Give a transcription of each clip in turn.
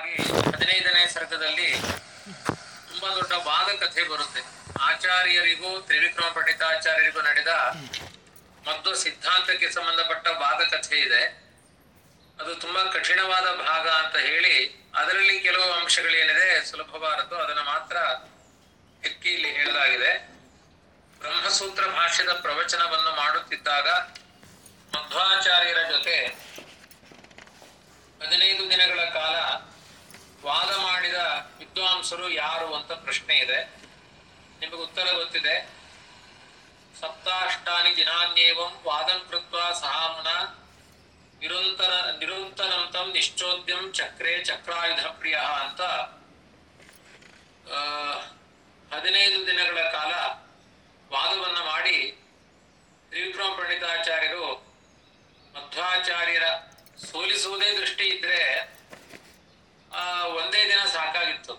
ಹಾಗೆ ಹದಿನೈದನೇ ಸರ್ಗದಲ್ಲಿ ತುಂಬಾ ದೊಡ್ಡ ವಾದ ಕಥೆ ಬರುತ್ತೆ ಆಚಾರ್ಯರಿಗೂ ತ್ರಿವಿಕ್ರಮ ಪಂಡಿತಾಚಾರ್ಯರಿಗೂ ನಡೆದ ಮಧ್ವ ಸಿದ್ಧಾಂತಕ್ಕೆ ಸಂಬಂಧಪಟ್ಟ ವಾದ ಕಥೆ ಇದೆ ಅದು ತುಂಬಾ ಕಠಿಣವಾದ ಭಾಗ ಅಂತ ಹೇಳಿ ಅದರಲ್ಲಿ ಕೆಲವು ಅಂಶಗಳೇನಿದೆ ಸುಲಭವಾದದ್ದು ಅದನ್ನ ಮಾತ್ರ ಎಕ್ಕಿ ಇಲ್ಲಿ ಹೇಳಲಾಗಿದೆ ಬ್ರಹ್ಮಸೂತ್ರ ಭಾಷ್ಯದ ಪ್ರವಚನವನ್ನು ಮಾಡುತ್ತಿದ್ದಾಗ ಮಧ್ವಾಚಾರ್ಯರ ಜೊತೆ ಹದಿನೈದು ದಿನಗಳ ಕಾಲ ವಾದ ಮಾಡಿದ ವಿದ್ವಾಂಸರು ಯಾರು ಅಂತ ಪ್ರಶ್ನೆ ಇದೆ ನಿಮಗೆ ಉತ್ತರ ಗೊತ್ತಿದೆ ಸಪ್ತಾಷ್ಟಾನಿ ದಿನಾನ್ಯೇವಂ ವಾದಂ ಕೃತ್ವ ಸಹಾಮುನ ನಿರಂತರ ನಿರಂತರಂತಂ ನಿಶ್ಚೋದ್ಯಂ ಚಕ್ರೆ ಚಕ್ರಾಯುಧ ಪ್ರಿಯ ಅಂತ ಆ, ಹದಿನೈದು ದಿನಗಳ ಕಾಲ ವಾದವನ್ನ ಮಾಡಿ ತ್ರಿವಿಕ್ರಮ ಪಂಡಿತಾಚಾರ್ಯರು ಮಧ್ವಾಚಾರ್ಯರ ಸೋಲಿಸುವುದೇ ದೃಷ್ಟಿ ಇದ್ರೆ ಆ ಒಂದೇ ದಿನ ಸಾಕಾಗಿತ್ತು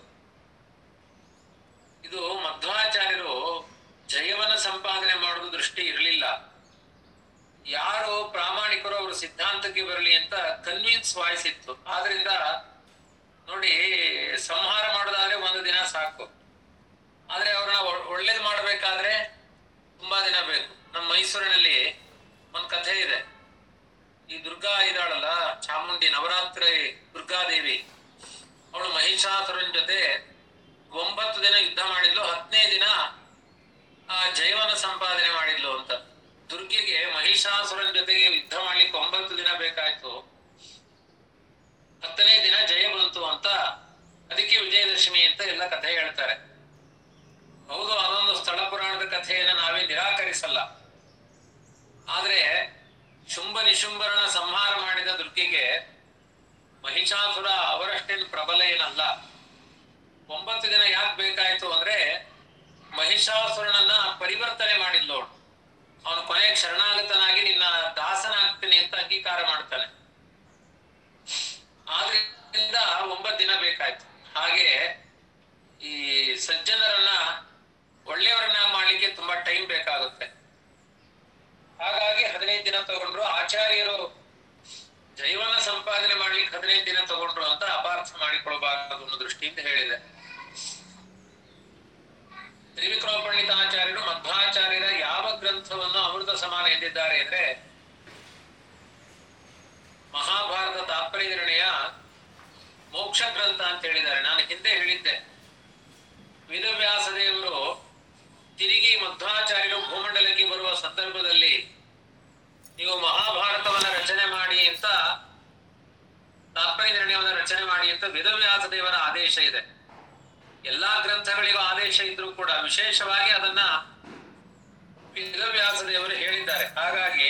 ಇದು ಮಧ್ವಾಚಾರ್ಯರು ಜಯವನ್ನ ಸಂಪಾದನೆ ಮಾಡುವ ದೃಷ್ಟಿ ಇರಲಿಲ್ಲ ಯಾರು ಪ್ರಾಮಾಣಿಕರು ಅವರು ಸಿದ್ಧಾಂತಕ್ಕೆ ಬರಲಿ ಅಂತ ಕನ್ವಿನ್ಸ್ ವಾಯ್ಸ್ ಇತ್ತು ಆದ್ರಿಂದ ನೋಡಿ ಸಂಹಾರ ಮಾಡೋದಾದ್ರೆ ಒಂದು ದಿನ ಸಾಕು ಆದ್ರೆ ಅವ್ರನ್ನ ಒ- ಒಳ್ಳೇದ್ ಮಾಡ್ಬೇಕಾದ್ರೆ ತುಂಬಾ ದಿನ ಬೇಕು ನಮ್ಮ ಮೈಸೂರಿನಲ್ಲಿ ಒಂದ್ ಕಥೆ ಇದೆ ಈ ದುರ್ಗಾ ಇದ್ದಾಳಲ್ಲ ಚಾಮುಂಡಿ ನವರಾತ್ರಿ ದುರ್ಗಾದೇವಿ ಅವಳು ಮಹಿಷಾಸುರನ್ ಜೊತೆ ಒಂಬತ್ತು ದಿನ ಯುದ್ಧ ಮಾಡಿದ್ಲು ಹತ್ತನೇ ದಿನ ಆ ಜಯವನ ಸಂಪಾದನೆ ಮಾಡಿದ್ಲು ಅಂತ ದುರ್ಗೆಗೆ ಮಹಿಷಾಸುರನ್ ಜೊತೆಗೆ ಯುದ್ಧ ಮಾಡ್ಲಿಕ್ಕೆ ಒಂಬತ್ತು ದಿನ ಬೇಕಾಯ್ತು ಹತ್ತನೇ ದಿನ ಜಯ ಬಂತು ಅಂತ ಅದಕ್ಕೆ ವಿಜಯದಶಮಿ ಅಂತ ಎಲ್ಲ ಕಥೆ ಹೇಳ್ತಾರೆ ಹೌದು ಅದೊಂದು ಸ್ಥಳ ಪುರಾಣದ ಕಥೆಯನ್ನ ನಾವೇ ನಿರಾಕರಿಸಲ್ಲ ಆದ್ರೆ ಶುಂಭ ನಿಶುಂಭರನ ಸಂಹಾರ ಮಾಡಿದ ದುರ್ಗೆಗೆ ಮಹಿಷಾಸುರ ಅವರಷ್ಟೇನು ಪ್ರಬಲ ಏನಲ್ಲ ಒಂಬತ್ತು ದಿನ ಯಾಕೆ ಬೇಕಾಯ್ತು ಅಂದ್ರೆ ಮಹಿಷಾಸುರನನ್ನ ಪರಿವರ್ತನೆ ಮಾಡಿದ್ಲು ಅವಳು ಅವನು ಕೊನೆಗೆ ಶರಣಾಗತನಾಗಿ ನಿನ್ನ ದಾಸನಾಗ್ತೀನಿ ಅಂತ ಅಂಗೀಕಾರ ಮಾಡ್ತಾನೆ ಆದ್ರಿಂದ ಒಂಬತ್ತು ದಿನ ಬೇಕಾಯ್ತು ಹಾಗೆ ಈ ಸಜ್ಜನರನ್ನ ಒಳ್ಳೆಯವರನ್ನ ಮಾಡ್ಲಿಕ್ಕೆ ತುಂಬಾ ಟೈಮ್ ಬೇಕಾಗುತ್ತೆ ಹಾಗಾಗಿ ಹದಿನೈದು ದಿನ ತಗೊಂಡ್ರು ಆಚಾರ್ಯರು ಜೈವನ ಸಂಪಾದನೆ ಮಾಡ್ಲಿಕ್ಕೆ ಹದಿನೈದು ದಿನ ತಗೊಂಡ್ರು ಅಂತ ಅಪಾರ್ಥ ಮಾಡಿಕೊಳ್ಬಾರದು ಅನ್ನೋ ದೃಷ್ಟಿಯಿಂದ ಹೇಳಿದೆ ತ್ರಿವಿಕ್ರಮ ಪಂಡಿತಾಚಾರ್ಯರು ಮಧ್ವಾಚಾರ್ಯರ ಯಾವ ಗ್ರಂಥವನ್ನು ಅಮೃತ ಸಮಾನ ಎಂದಿದ್ದಾರೆ ಅಂದ್ರೆ ಮಹಾಭಾರತ ತಾತ್ಪರ್ಯ ನಿರ್ಣಯ ಮೋಕ್ಷ ಗ್ರಂಥ ಅಂತ ಹೇಳಿದ್ದಾರೆ ನಾನು ಹಿಂದೆ ಹೇಳಿದ್ದೆ ವೇದವ್ಯಾಸ ದೇವರು ತಿರುಗಿ ಮಧ್ವಾಚಾರ್ಯರು ಭೂಮಂಡಲಕ್ಕೆ ಬರುವ ಸಂದರ್ಭದಲ್ಲಿ ನೀವು ಮಹಾಭಾರತವನ್ನ ರಚನೆ ಮಾಡಿ ಅಂತ ತಾತ್ಪರ್ಯ ನಿರ್ಣಯವನ್ನ ರಚನೆ ಮಾಡಿ ಅಂತ ವೇದವ್ಯಾಸ ದೇವರ ಆದೇಶ ಇದೆ ಎಲ್ಲಾ ಗ್ರಂಥಗಳಿಗೂ ಆದೇಶ ಇದ್ರೂ ಕೂಡ ವಿಶೇಷವಾಗಿ ಅದನ್ನ ವೇದವ್ಯಾಸ ದೇವರು ಹೇಳಿದ್ದಾರೆ ಹಾಗಾಗಿ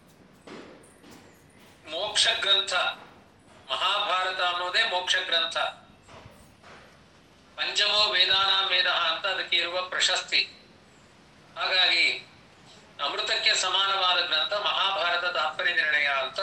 ಮೋಕ್ಷ ಗ್ರಂಥ ಮಹಾಭಾರತ ಅನ್ನೋದೇ ಮೋಕ್ಷ ಗ್ರಂಥ ಪಂಚಮೋ ವೇದಾನಾಂ ವೇದ ಅಂತ ಅದಕ್ಕೆ ಇರುವ ಪ್ರಶಸ್ತಿ ಹಾಗಾಗಿ ಅಮೃತಕ್ಕೆ ಸಮಾನವಾದ ಗ್ರಂಥ ಮಹಾಭಾರತ ತಾತ್ಪರ್ಯ ನಿರ್ಣಯ ಅಂತ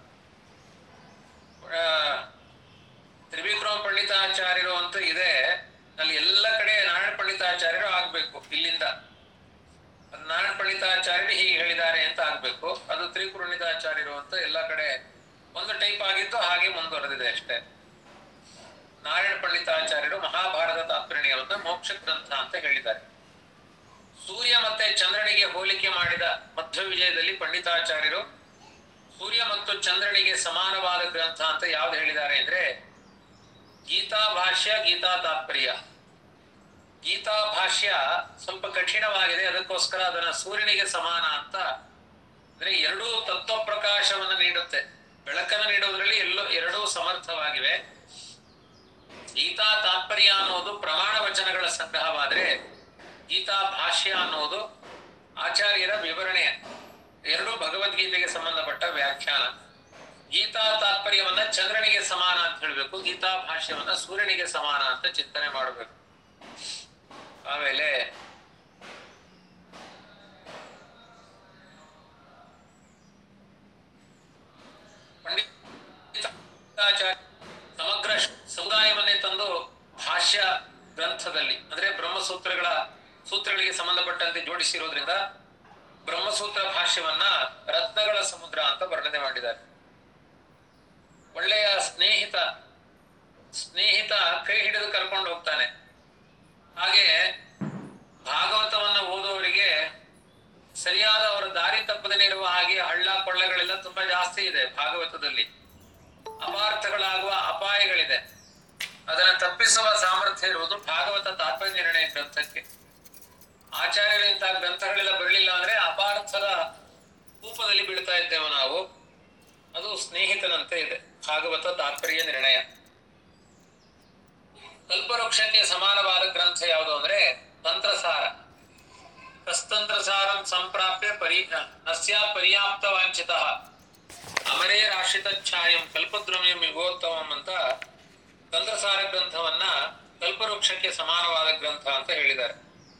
ಆ, ತ್ರಿವಿಕ್ರಮ ಪಂಡಿತಾಚಾರ್ಯರು ಅಂತ ಇದೆ ಅಲ್ಲಿ ಎಲ್ಲ ಕಡೆ ನಾರಾಯಣ ಪಂಡಿತಾಚಾರ್ಯರು ಆಗ್ಬೇಕು ಇಲ್ಲಿಂದ ಅದು ನಾರಾಯಣ ಪಂಡಿತಾಚಾರ್ಯರು ಹೀಗೆ ಹೇಳಿದ್ದಾರೆ ಅಂತ ಆಗ್ಬೇಕು ಅದು ತ್ರಿಪುರಣಿತಾಚಾರ್ಯರು ಅಂತ ಎಲ್ಲ ಕಡೆ ಒಂದು ಟೈಪ್ ಆಗಿತ್ತು ಹಾಗೆ ಮುಂದುವರೆದಿದೆ ಅಷ್ಟೇ ನಾರಾಯಣ ಪಂಡಿತಾಚಾರ್ಯರು ಮಹಾಭಾರತ ತಾತ್ಪರ್ಯವನ್ನ ಮೋಕ್ಷ ಗ್ರಂಥ ಅಂತ ಹೇಳಿದ್ದಾರೆ ಸೂರ್ಯ ಮತ್ತೆ ಚಂದ್ರನಿಗೆ ಹೋಲಿಕೆ ಮಾಡಿದ ಮಧ್ವ ವಿಜಯದಲ್ಲಿ ಪಂಡಿತಾಚಾರ್ಯರು ಸೂರ್ಯ ಮತ್ತು ಚಂದ್ರನಿಗೆ ಸಮಾನವಾದ ಗ್ರಂಥ ಅಂತ ಯಾವ್ದು ಹೇಳಿದ್ದಾರೆ ಅಂದ್ರೆ ಗೀತಾ ಭಾಷ್ಯ ಗೀತಾ ತಾತ್ಪರ್ಯ ಗೀತಾ ಭಾಷ್ಯ ಸ್ವಲ್ಪ ಕಠಿಣವಾಗಿದೆ ಅದಕ್ಕೋಸ್ಕರ ಅದನ್ನ ಸೂರ್ಯನಿಗೆ ಸಮಾನ ಅಂತ ಅಂದ್ರೆ ಎರಡೂ ತತ್ವ ಪ್ರಕಾಶವನ್ನು ನೀಡುತ್ತೆ ಬೆಳಕನ್ನು ನೀಡುವುದರಲ್ಲಿ ಎಲ್ಲೋ ಎರಡೂ ಸಮರ್ಥವಾಗಿವೆ ಗೀತಾ ತಾತ್ಪರ್ಯ ಅನ್ನೋದು ಪ್ರಮಾಣ ವಚನಗಳ ಸಂಗ್ರಹವಾದ್ರೆ ಗೀತಾ ಭಾಷ್ಯ ಅನ್ನೋದು ಆಚಾರ್ಯರ ವಿವರಣೆ ಎರಡು ಭಗವದ್ಗೀತೆಗೆ ಸಂಬಂಧಪಟ್ಟ ವ್ಯಾಖ್ಯಾನ ಗೀತಾ ತಾತ್ಪರ್ಯವನ್ನ ಚಂದ್ರನಿಗೆ ಸಮಾನ ಅಂತ ಹೇಳ್ಬೇಕು ಗೀತಾ ಭಾಷ್ಯವನ್ನ ಸೂರ್ಯನಿಗೆ ಸಮಾನ ಅಂತ ಚಿಂತನೆ ಮಾಡಬೇಕು ಆಮೇಲೆ ಪಂಡಿತಾಚಾರ್ಯ ಸಮಗ್ರ ಸಮುದಾಯವನ್ನೇ ತಂದು ಭಾಷ್ಯ ಗ್ರಂಥದಲ್ಲಿ ಅಂದ್ರೆ ಬ್ರಹ್ಮಸೂತ್ರಗಳ ಸೂತ್ರಗಳಿಗೆ ಸಂಬಂಧಪಟ್ಟಂತೆ ಜೋಡಿಸಿರೋದ್ರಿಂದ ಬ್ರಹ್ಮಸೂತ್ರ ಭಾಷ್ಯವನ್ನ ರತ್ನಗಳ ಸಮುದ್ರ ಅಂತ ವರ್ಣನೆ ಮಾಡಿದ್ದಾರೆ ಒಳ್ಳೆಯ ಸ್ನೇಹಿತ ಸ್ನೇಹಿತ ಕೈ ಹಿಡಿದು ಕರ್ಕೊಂಡು ಹೋಗ್ತಾನೆ ಹಾಗೆ ಭಾಗವತವನ್ನ ಓದುವವರಿಗೆ ಸರಿಯಾದ ಅವರ ದಾರಿ ತಪ್ಪದೇ ಇರುವ ಹಾಗೆ ಹಳ್ಳ ಕೊಳ್ಳಗಳೆಲ್ಲ ತುಂಬಾ ಜಾಸ್ತಿ ಇದೆ ಭಾಗವತದಲ್ಲಿ ಅಪಾರ್ಥಗಳಾಗುವ ಅಪಾಯಗಳಿದೆ ಅದನ್ನ ತಪ್ಪಿಸುವ ಸಾಮರ್ಥ್ಯ ಇರುವುದು ಭಾಗವತ ತಾತ್ಪರ್ಯ ನಿರ್ಣಯ ಗ್ರಂಥಕ್ಕೆ ಆಚಾರ್ಯರು ಇಂತಹ ಗ್ರಂಥಗಳೆಲ್ಲ ಬರಲಿಲ್ಲ ಅಂದ್ರೆ ಅಪಾರ್ಥದ ಕೂಪದಲ್ಲಿ ಬೀಳ್ತಾ ಇದ್ದೇವೆ ನಾವು ಅದು ಸ್ನೇಹಿತನಂತೆ ಇದೆ ಭಾಗವತ ತಾತ್ಪರ್ಯ ನಿರ್ಣಯ ಕಲ್ಪವೃಕ್ಷಕ್ಕೆ ಸಮಾನವಾದ ಗ್ರಂಥ ಯಾವುದು ಅಂದ್ರೆ ತಂತ್ರಸಾರ ಕಸ್ತಂತ್ರಸಾರಂ ಸಂಪ್ರಾಪ್ಯ ಪರಿ ನಸ್ಯಾ ಪರ್ಯಾಪ್ತ ವಾಂಛಿತ ಅಮರೇ ರಾಶಿತ ಛಾಯಂ ಕಲ್ಪದ್ರಮ್ಯಂ ಯುಗೋತ್ತಮಂ ಅಂತ ತಂತ್ರಸಾರ ಗ್ರಂಥವನ್ನ ಕಲ್ಪವೃಕ್ಷಕ್ಕೆ ಸಮಾನವಾದ ಗ್ರಂಥ ಅಂತ ಹೇಳಿದ್ದಾರೆ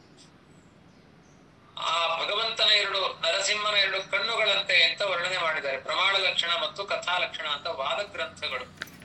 ಆ ಭಗವಂತನ ಎರಡು ನರಸಿಂಹನ ಎರಡು ಕಣ್ಣುಗಳಂತೆ ಅಂತ ವರ್ಣನೆ ಮಾಡಿದ್ದಾರೆ ಪ್ರಮಾಣ ಲಕ್ಷಣ ಮತ್ತು ಕಥಾ ಲಕ್ಷಣ ಅಂತ ವಾದ ಗ್ರಂಥಗಳು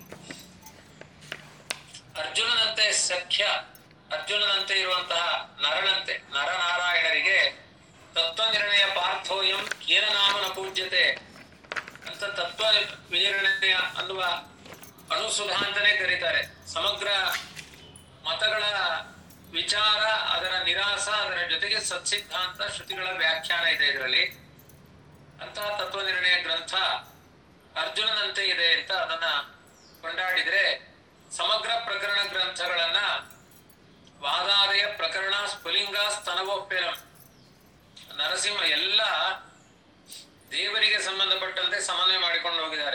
ಅರ್ಜುನನಂತೆ ಸಖ್ಯ ಅರ್ಜುನನಂತೆ ಇರುವಂತಹ ನರನಂತೆ ನರನಾರಾಯಣರಿಗೆ ತತ್ವ ನಿರ್ಣಯ ಪಾರ್ಥೋಯಂ ಕೇನ ನಾಮನ ಪೂಜ್ಯತೆ ಅಂತ ತತ್ವ ವಿನಿರ್ಣಯ ಅನ್ನುವ ಅಣುಸುಧಾ ಅಂತಾನೆ ಕರೀತಾರೆ ಸಮಗ್ರ ಮತಗಳ ವಿಚಾರ ಅದರ ನಿರಾಸ ಅದರ ಜೊತೆಗೆ ಸತ್ಸಿದ್ಧಾಂತ ಶ್ರುತಿಗಳ ವ್ಯಾಖ್ಯಾನ ಇದೆ ಇದರಲ್ಲಿ ಅಂತಹ ತತ್ವ ನಿರ್ಣಯ ಗ್ರಂಥ ಅರ್ಜುನನಂತೆ ಇದೆ ಅಂತ ಅದನ್ನ ಕೊಂಡಾಡಿದ್ರೆ ಸಮಗ್ರ ಪ್ರಕರಣ ಗ್ರಂಥಗಳನ್ನ ವಾದಾದಯ ಪ್ರಕರಣ ಸ್ಫುಲಿಂಗ ಸ್ತನವೋಪೇರಂ ನರಸಿಂಹ ಎಲ್ಲ ದೇವರಿಗೆ ಸಂಬಂಧಪಟ್ಟಂತೆ ಸಮನ್ವಯ ಮಾಡಿಕೊಂಡು ಹೋಗಿದ್ದಾರೆ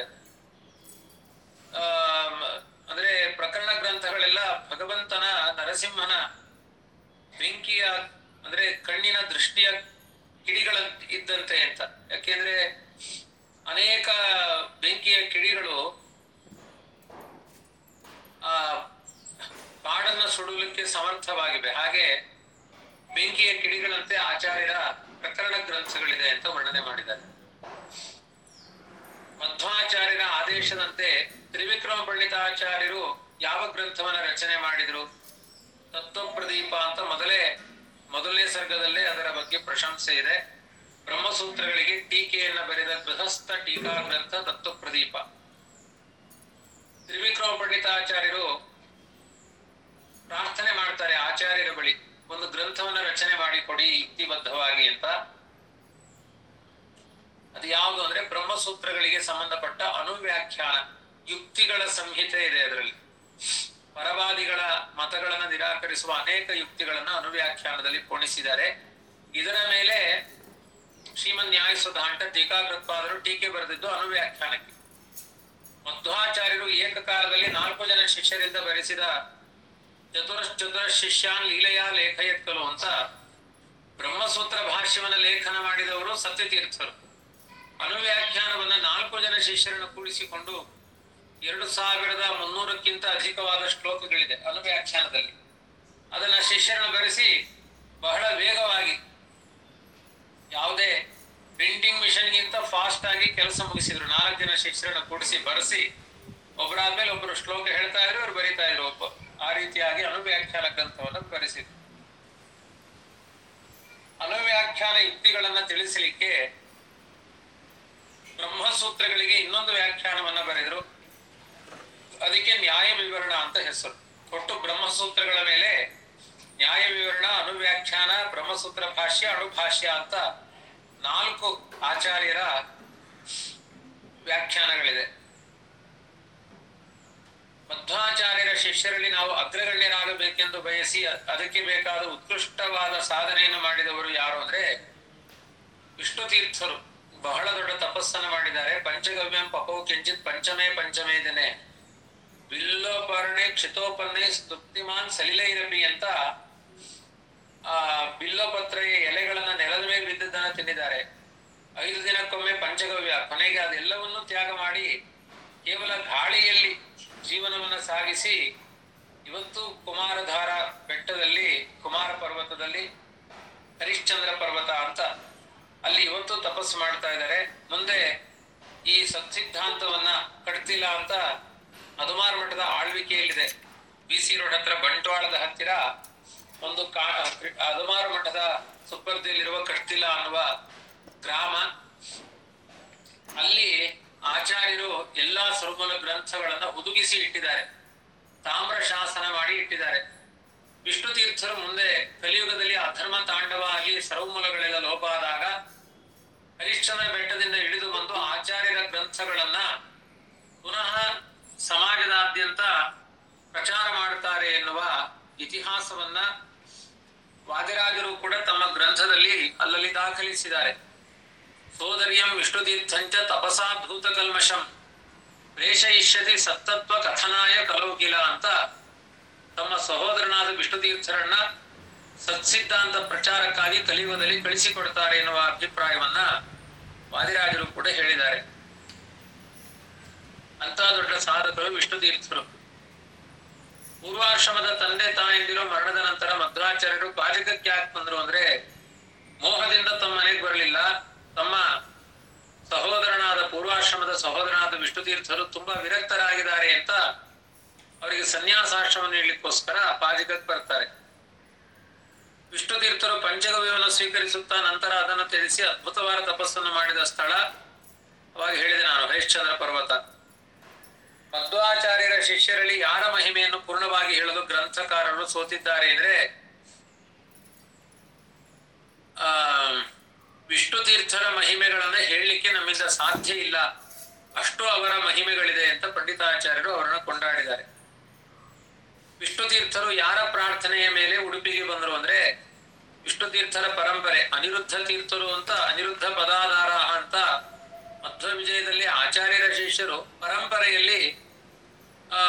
ಆಮ್, ಅಂದ್ರೆ ಪ್ರಕರಣ ಗ್ರಂಥಗಳೆಲ್ಲ ಭಗವಂತನ ನರಸಿಂಹನ ಬೆಂಕಿಯ ಅಂದ್ರೆ ಕಣ್ಣಿನ ದೃಷ್ಟಿಯ ಕಿಡಿಗಳ ಇದ್ದಂತೆ ಅಂತ ಯಾಕೆಂದ್ರೆ ಅನೇಕ ಬೆಂಕಿಯ ಕಿಡಿಗಳು ಆ ಕಾಡನ್ನ ಸುಡಲಿಕ್ಕೆ ಸಮರ್ಥವಾಗಿವೆ ಹಾಗೆ ಬೆಂಕಿಯ ಕಿಡಿಗಳಂತೆ ಆಚಾರ್ಯರ ಪ್ರಕರಣ ಗ್ರಂಥಗಳಿದೆ ಅಂತ ವರ್ಣನೆ ಮಾಡಿದ್ದಾರೆ ಮಧ್ವಾಚಾರ್ಯರ ಆದೇಶದಂತೆ ತ್ರಿವಿಕ್ರಮ ಪಂಡಿತಾಚಾರ್ಯರು ಯಾವ ಗ್ರಂಥವನ್ನ ರಚನೆ ಮಾಡಿದ್ರು ತತ್ವ ಪ್ರದೀಪ ಅಂತ ಮೊದಲೇ ಮೊದಲನೇ ಸರ್ಗದಲ್ಲೇ ಅದರ ಬಗ್ಗೆ ಪ್ರಶಂಸೆ ಇದೆ ಬ್ರಹ್ಮಸೂತ್ರಗಳಿಗೆ ಟೀಕೆಯನ್ನ ಬರೆದ ಗೃಹಸ್ಥ ಟೀಕಾ ಗ್ರಂಥ ತತ್ವ ಪ್ರದೀಪ ತ್ರಿವಿಕ್ರಮ ಪಂಡಿತಾಚಾರ್ಯರು ಪ್ರಾರ್ಥನೆ ಮಾಡ್ತಾರೆ ಆಚಾರ್ಯರ ಬಳಿ ಒಂದು ಗ್ರಂಥವನ್ನ ರಚನೆ ಮಾಡಿ ಕೊಡಿ ಯುಕ್ತಿಬದ್ಧವಾಗಿ ಅಂತ ಅದು ಯಾವುದು ಅಂದ್ರೆ ಬ್ರಹ್ಮಸೂತ್ರಗಳಿಗೆ ಸಂಬಂಧಪಟ್ಟ ಅನುವ್ಯಾಖ್ಯಾನ ಯುಕ್ತಿಗಳ ಸಂಹಿತೆ ಇದೆ ಅದರಲ್ಲಿ ಪರವಾದಿಗಳ ಮತಗಳನ್ನ ನಿರಾಕರಿಸುವ ಅನೇಕ ಯುಕ್ತಿಗಳನ್ನ ಅನುವ್ಯಾಖ್ಯಾನದಲ್ಲಿ ಪೋಣಿಸಿದ್ದಾರೆ ಇದರ ಮೇಲೆ ಶ್ರೀಮನ್ ನ್ಯಾಯಸುಧಾಂಟ ಟೀಕಾಕೃತ್ಪಾದರು ಟೀಕೆ ಬರೆದಿದ್ದು ಅನುವ್ಯಾಖ್ಯಾನಕ್ಕೆ ಮಧ್ವಾಚಾರ್ಯರು ಏಕಕಾಲದಲ್ಲಿ ನಾಲ್ಕು ಜನ ಶಿಷ್ಯರಿಂದ ಬರೆಸಿದ ಚತುರ ಚತುರ ಶಿಷ್ಯಾನ್ ಲೀಲೆಯ ಲೇಖಯತ್ಕಲು ಅಂತ ಬ್ರಹ್ಮಸೂತ್ರ ಭಾಷ್ಯವನ್ನ ಲೇಖನ ಮಾಡಿದವರು ಸತ್ಯತೀರ್ಥರು ಅನುವ್ಯಾಖ್ಯಾನವನ್ನ ನಾಲ್ಕು ಜನ ಶಿಷ್ಯರನ್ನು ಕೂಡಿಸಿಕೊಂಡು ಎರಡು ಸಾವಿರದ ಮುನ್ನೂರಕ್ಕಿಂತ ಅಧಿಕವಾದ ಶ್ಲೋಕಗಳಿದೆ ಅನುವ್ಯಾಖ್ಯಾನದಲ್ಲಿ ಅದನ್ನ ಶಿಷ್ಯರನ್ನು ಬರೆಸಿ ಬಹಳ ವೇಗವಾಗಿ ಯಾವುದೇ ಪ್ರಿಂಟಿಂಗ್ ಮಿಷನ್ಗಿಂತ ಫಾಸ್ಟ್ ಆಗಿ ಕೆಲಸ ಮುಗಿಸಿದ್ರು ನಾಲ್ಕು ಜನ ಶಿಷ್ಯರನ್ನ ಕೂಡಿಸಿ ಬರೆಸಿ ಒಬ್ಬರಾದ್ಮೇಲೆ ಒಬ್ಬರು ಶ್ಲೋಕ ಹೇಳ್ತಾ ಇದ್ರು ಅವ್ರು ಬರೀತಾ ಇದ್ರು ಒಬ್ಬ ಆ ರೀತಿಯಾಗಿ ಅನುವ್ಯಾಖ್ಯಾನ ಗ್ರಂಥವನ್ನು ಬರೆಸಿದ್ರು ಅನುವ್ಯಾಖ್ಯಾನ ಯುಕ್ತಿಗಳನ್ನ ತಿಳಿಸಲಿಕ್ಕೆ ಬ್ರಹ್ಮಸೂತ್ರಗಳಿಗೆ ಇನ್ನೊಂದು ವ್ಯಾಖ್ಯಾನವನ್ನ ಬರೆದರು ಅದಕ್ಕೆ ನ್ಯಾಯ ವಿವರಣ ಅಂತ ಹೆಸರು ಒಟ್ಟು ಬ್ರಹ್ಮಸೂತ್ರಗಳ ಮೇಲೆ ನ್ಯಾಯ ವಿವರಣ ಅನುವ್ಯಾಖ್ಯಾನ ಬ್ರಹ್ಮಸೂತ್ರ ಭಾಷ್ಯ ಅಣುಭಾಷ್ಯ ಅಂತ ನಾಲ್ಕು ಆಚಾರ್ಯರ ವ್ಯಾಖ್ಯಾನಗಳಿದೆ ಮಧ್ವಾಚಾರ್ಯರ ಶಿಷ್ಯರಲ್ಲಿ ನಾವು ಅಗ್ರಗಣ್ಯರಾಗಬೇಕೆಂದು ಬಯಸಿ ಅ- ಅದಕ್ಕೆ ಬೇಕಾದ ಉತ್ಕೃಷ್ಟವಾದ ಸಾಧನೆಯನ್ನು ಮಾಡಿದವರು ಯಾರು ಅಂದ್ರೆ ವಿಷ್ಣು ತೀರ್ಥರು ಬಹಳ ದೊಡ್ಡ ತಪಸ್ಸನ್ನು ಮಾಡಿದ್ದಾರೆ ಪಂಚಗವ್ಯಂ ಪಪೌ ಕಿಂಚಿತ್ ಪಂಚಮೇ ಪಂಚಮೇ ದಿನೇ ಬಿಲ್ಲೋಪರ್ಣೆ ಕ್ಷಿತೋಪರ್ಣೆ ಸ್ತುಪ್ತಿಮಾನ್ ಸಲಿಲೈರಪಿ ಅಂತ ಆ ಬಿಲ್ಲೋಪತ್ರೆಯ ಎಲೆಗಳನ್ನ ನೆಲದ ಮೇಲೆ ಬಿದ್ದದ್ದನ್ನ ತಿಂದಿದ್ದಾರೆ ಐದು ದಿನಕ್ಕೊಮ್ಮೆ ಪಂಚಗವ್ಯ ಕೊನೆಗೆ ಅದೆಲ್ಲವನ್ನೂ ತ್ಯಾಗ ಮಾಡಿ ಕೇವಲ ಗಾಳಿಯಲ್ಲಿ ಜೀವನವನ್ನ ಸಾಗಿಸಿ ಇವತ್ತು ಕುಮಾರಧಾರ ಬೆಟ್ಟದಲ್ಲಿ ಕುಮಾರ ಪರ್ವತದಲ್ಲಿ ಹರಿಶ್ಚಂದ್ರ ಪರ್ವತ ಅಂತ ಅಲ್ಲಿ ಇವತ್ತು ತಪಸ್ಸು ಮಾಡ್ತಾ ಇದ್ದಾರೆ ಮುಂದೆ ಈ ಸತ್ಸಿದ್ಧಾಂತವನ್ನ ಕಟ್ತಿಲ್ಲ ಅಂತ ಮಧುಮಾರ ಮಠದ ಆಳ್ವಿಕೆಯಲ್ಲಿದೆ ಬಿ ಸಿ ರೋಡ್ ಹತ್ರ ಬಂಟ್ವಾಳದ ಹತ್ತಿರ ಒಂದು ಕಾ ಅದುಮಾರ ಮಠದ ಸುಪರ್ದಿಯಲ್ಲಿರುವ ಕಟ್ತಿಲ ಅನ್ನುವ ಗ್ರಾಮ ಅಲ್ಲಿ ಆಚಾರ್ಯರು ಎಲ್ಲಾ ಸ್ವರೂಪದ ಗ್ರಂಥಗಳನ್ನ ಹುದುಗಿಸಿ ಇಟ್ಟಿದ್ದಾರೆ ತೀರ್ಥರು ಮುಂದೆ ಕಲಿಯುಗದಲ್ಲಿ ಅಧರ್ಮ ತಾಂಡವ ಆಗಿ ಸರ್ವಮೂಲಗಳೆಲ್ಲ ಲೋಪ ಆದಾಗ ಹರಿಶ್ಚಂದ್ರ ಬೆಟ್ಟದಿಂದ ಇಳಿದು ಬಂದು ಆಚಾರ್ಯರ ಗ್ರಂಥಗಳನ್ನ ಪುನಃ ಸಮಾಜದಾದ್ಯಂತ ಪ್ರಚಾರ ಮಾಡುತ್ತಾರೆ ಎನ್ನುವ ಇತಿಹಾಸವನ್ನ ವಾದಿರಾಜರು ಕೂಡ ತಮ್ಮ ಗ್ರಂಥದಲ್ಲಿ ಅಲ್ಲಲ್ಲಿ ದಾಖಲಿಸಿದ್ದಾರೆ ಸೋದರ್ಯಂ ವಿಷ್ಣುತೀರ್ಥಂಚ ತಪಸಾ ಭೂತ ಕಲ್ಮಶಂ ಪ್ರೇಷಯಿಷ್ಯತಿ ಸತ್ತತ್ವ ಕಥನಾಯ ಕಲೌಕಿಲ ಅಂತ ತಮ್ಮ ಸಹೋದರನಾದ ವಿಷ್ಣುತೀರ್ಥರನ್ನ ಸತ್ಸಿದ್ಧಾಂತ ಪ್ರಚಾರಕ್ಕಾಗಿ ಕಲಿಯುಗದಲ್ಲಿ ಕಳಿಸಿಕೊಡ್ತಾರೆ ಎನ್ನುವ ಅಭಿಪ್ರಾಯವನ್ನ ವಾದಿರಾಜರು ಕೂಡ ಹೇಳಿದ್ದಾರೆ ಅಂತ ದೊಡ್ಡ ಸಾಧಕರು ವಿಷ್ಣುತೀರ್ಥರು ಪೂರ್ವಾಶ್ರಮದ ತಂದೆ ತಾಯಂದಿರು ಮರಣದ ನಂತರ ಮಧ್ವಾಚಾರ್ಯರು ಪಾಜಕಕ್ಕೆ ಯಾಕೆ ಬಂದ್ರು ಅಂದ್ರೆ ಮೋಹದಿಂದ ತಮ್ಮ ಮನೆಗೆ ಬರಲಿಲ್ಲ ತಮ್ಮ ಸಹೋದರನಾದ ಪೂರ್ವಾಶ್ರಮದ ಸಹೋದರನಾದ ವಿಷ್ಣುತೀರ್ಥರು ತುಂಬಾ ವಿರಕ್ತರಾಗಿದ್ದಾರೆ ಅಂತ ಅವರಿಗೆ ಸನ್ಯಾಸಾಶ್ರಮ ನೀಡಲಿಕ್ಕೋಸ್ಕರ ಪಾಜಕಕ್ಕೆ ಬರ್ತಾರೆ ವಿಷ್ಣುತೀರ್ಥರು ಪಂಚಗವ್ಯವನ್ನು ಸ್ವೀಕರಿಸುತ್ತಾ ನಂತರ ಅದನ್ನು ತಿಳಿಸಿ ಅದ್ಭುತವಾದ ತಪಸ್ಸನ್ನು ಮಾಡಿದ ಸ್ಥಳ ಅವಾಗ ಹೇಳಿದೆ ನಾನು ಹರಿಶ್ಚಂದ್ರ ಪರ್ವತ ಮಧ್ವಾಚಾರ್ಯರ ಶಿಷ್ಯರಲ್ಲಿ ಯಾರ ಮಹಿಮೆಯನ್ನು ಪೂರ್ಣವಾಗಿ ಹೇಳಲು ಗ್ರಂಥಕಾರರು ಸೋತಿದ್ದಾರೆ ಅಂದ್ರೆ ಆ ವಿಷ್ಣು ತೀರ್ಥರ ಮಹಿಮೆಗಳನ್ನ ಹೇಳಲಿಕ್ಕೆ ನಮ್ಮಿಂದ ಸಾಧ್ಯ ಇಲ್ಲ ಅಷ್ಟು ಅವರ ಮಹಿಮೆಗಳಿದೆ ಅಂತ ಪಂಡಿತಾಚಾರ್ಯರು ಅವರನ್ನ ಕೊಂಡಾಡಿದ್ದಾರೆ ವಿಷ್ಣು ತೀರ್ಥರು ಯಾರ ಪ್ರಾರ್ಥನೆಯ ಮೇಲೆ ಉಡುಪಿಗೆ ಬಂದರು ಅಂದ್ರೆ ವಿಷ್ಣು ತೀರ್ಥರ ಪರಂಪರೆ ಅನಿರುದ್ಧ ತೀರ್ಥರು ಅಂತ ಅನಿರುದ್ಧ ಪದಾಧಾರ ಅಂತ ಮಧ್ವ ವಿಜಯದಲ್ಲಿ ಆಚಾರ್ಯರ ಶಿಷ್ಯರು ಪರಂಪರೆಯಲ್ಲಿ ಆ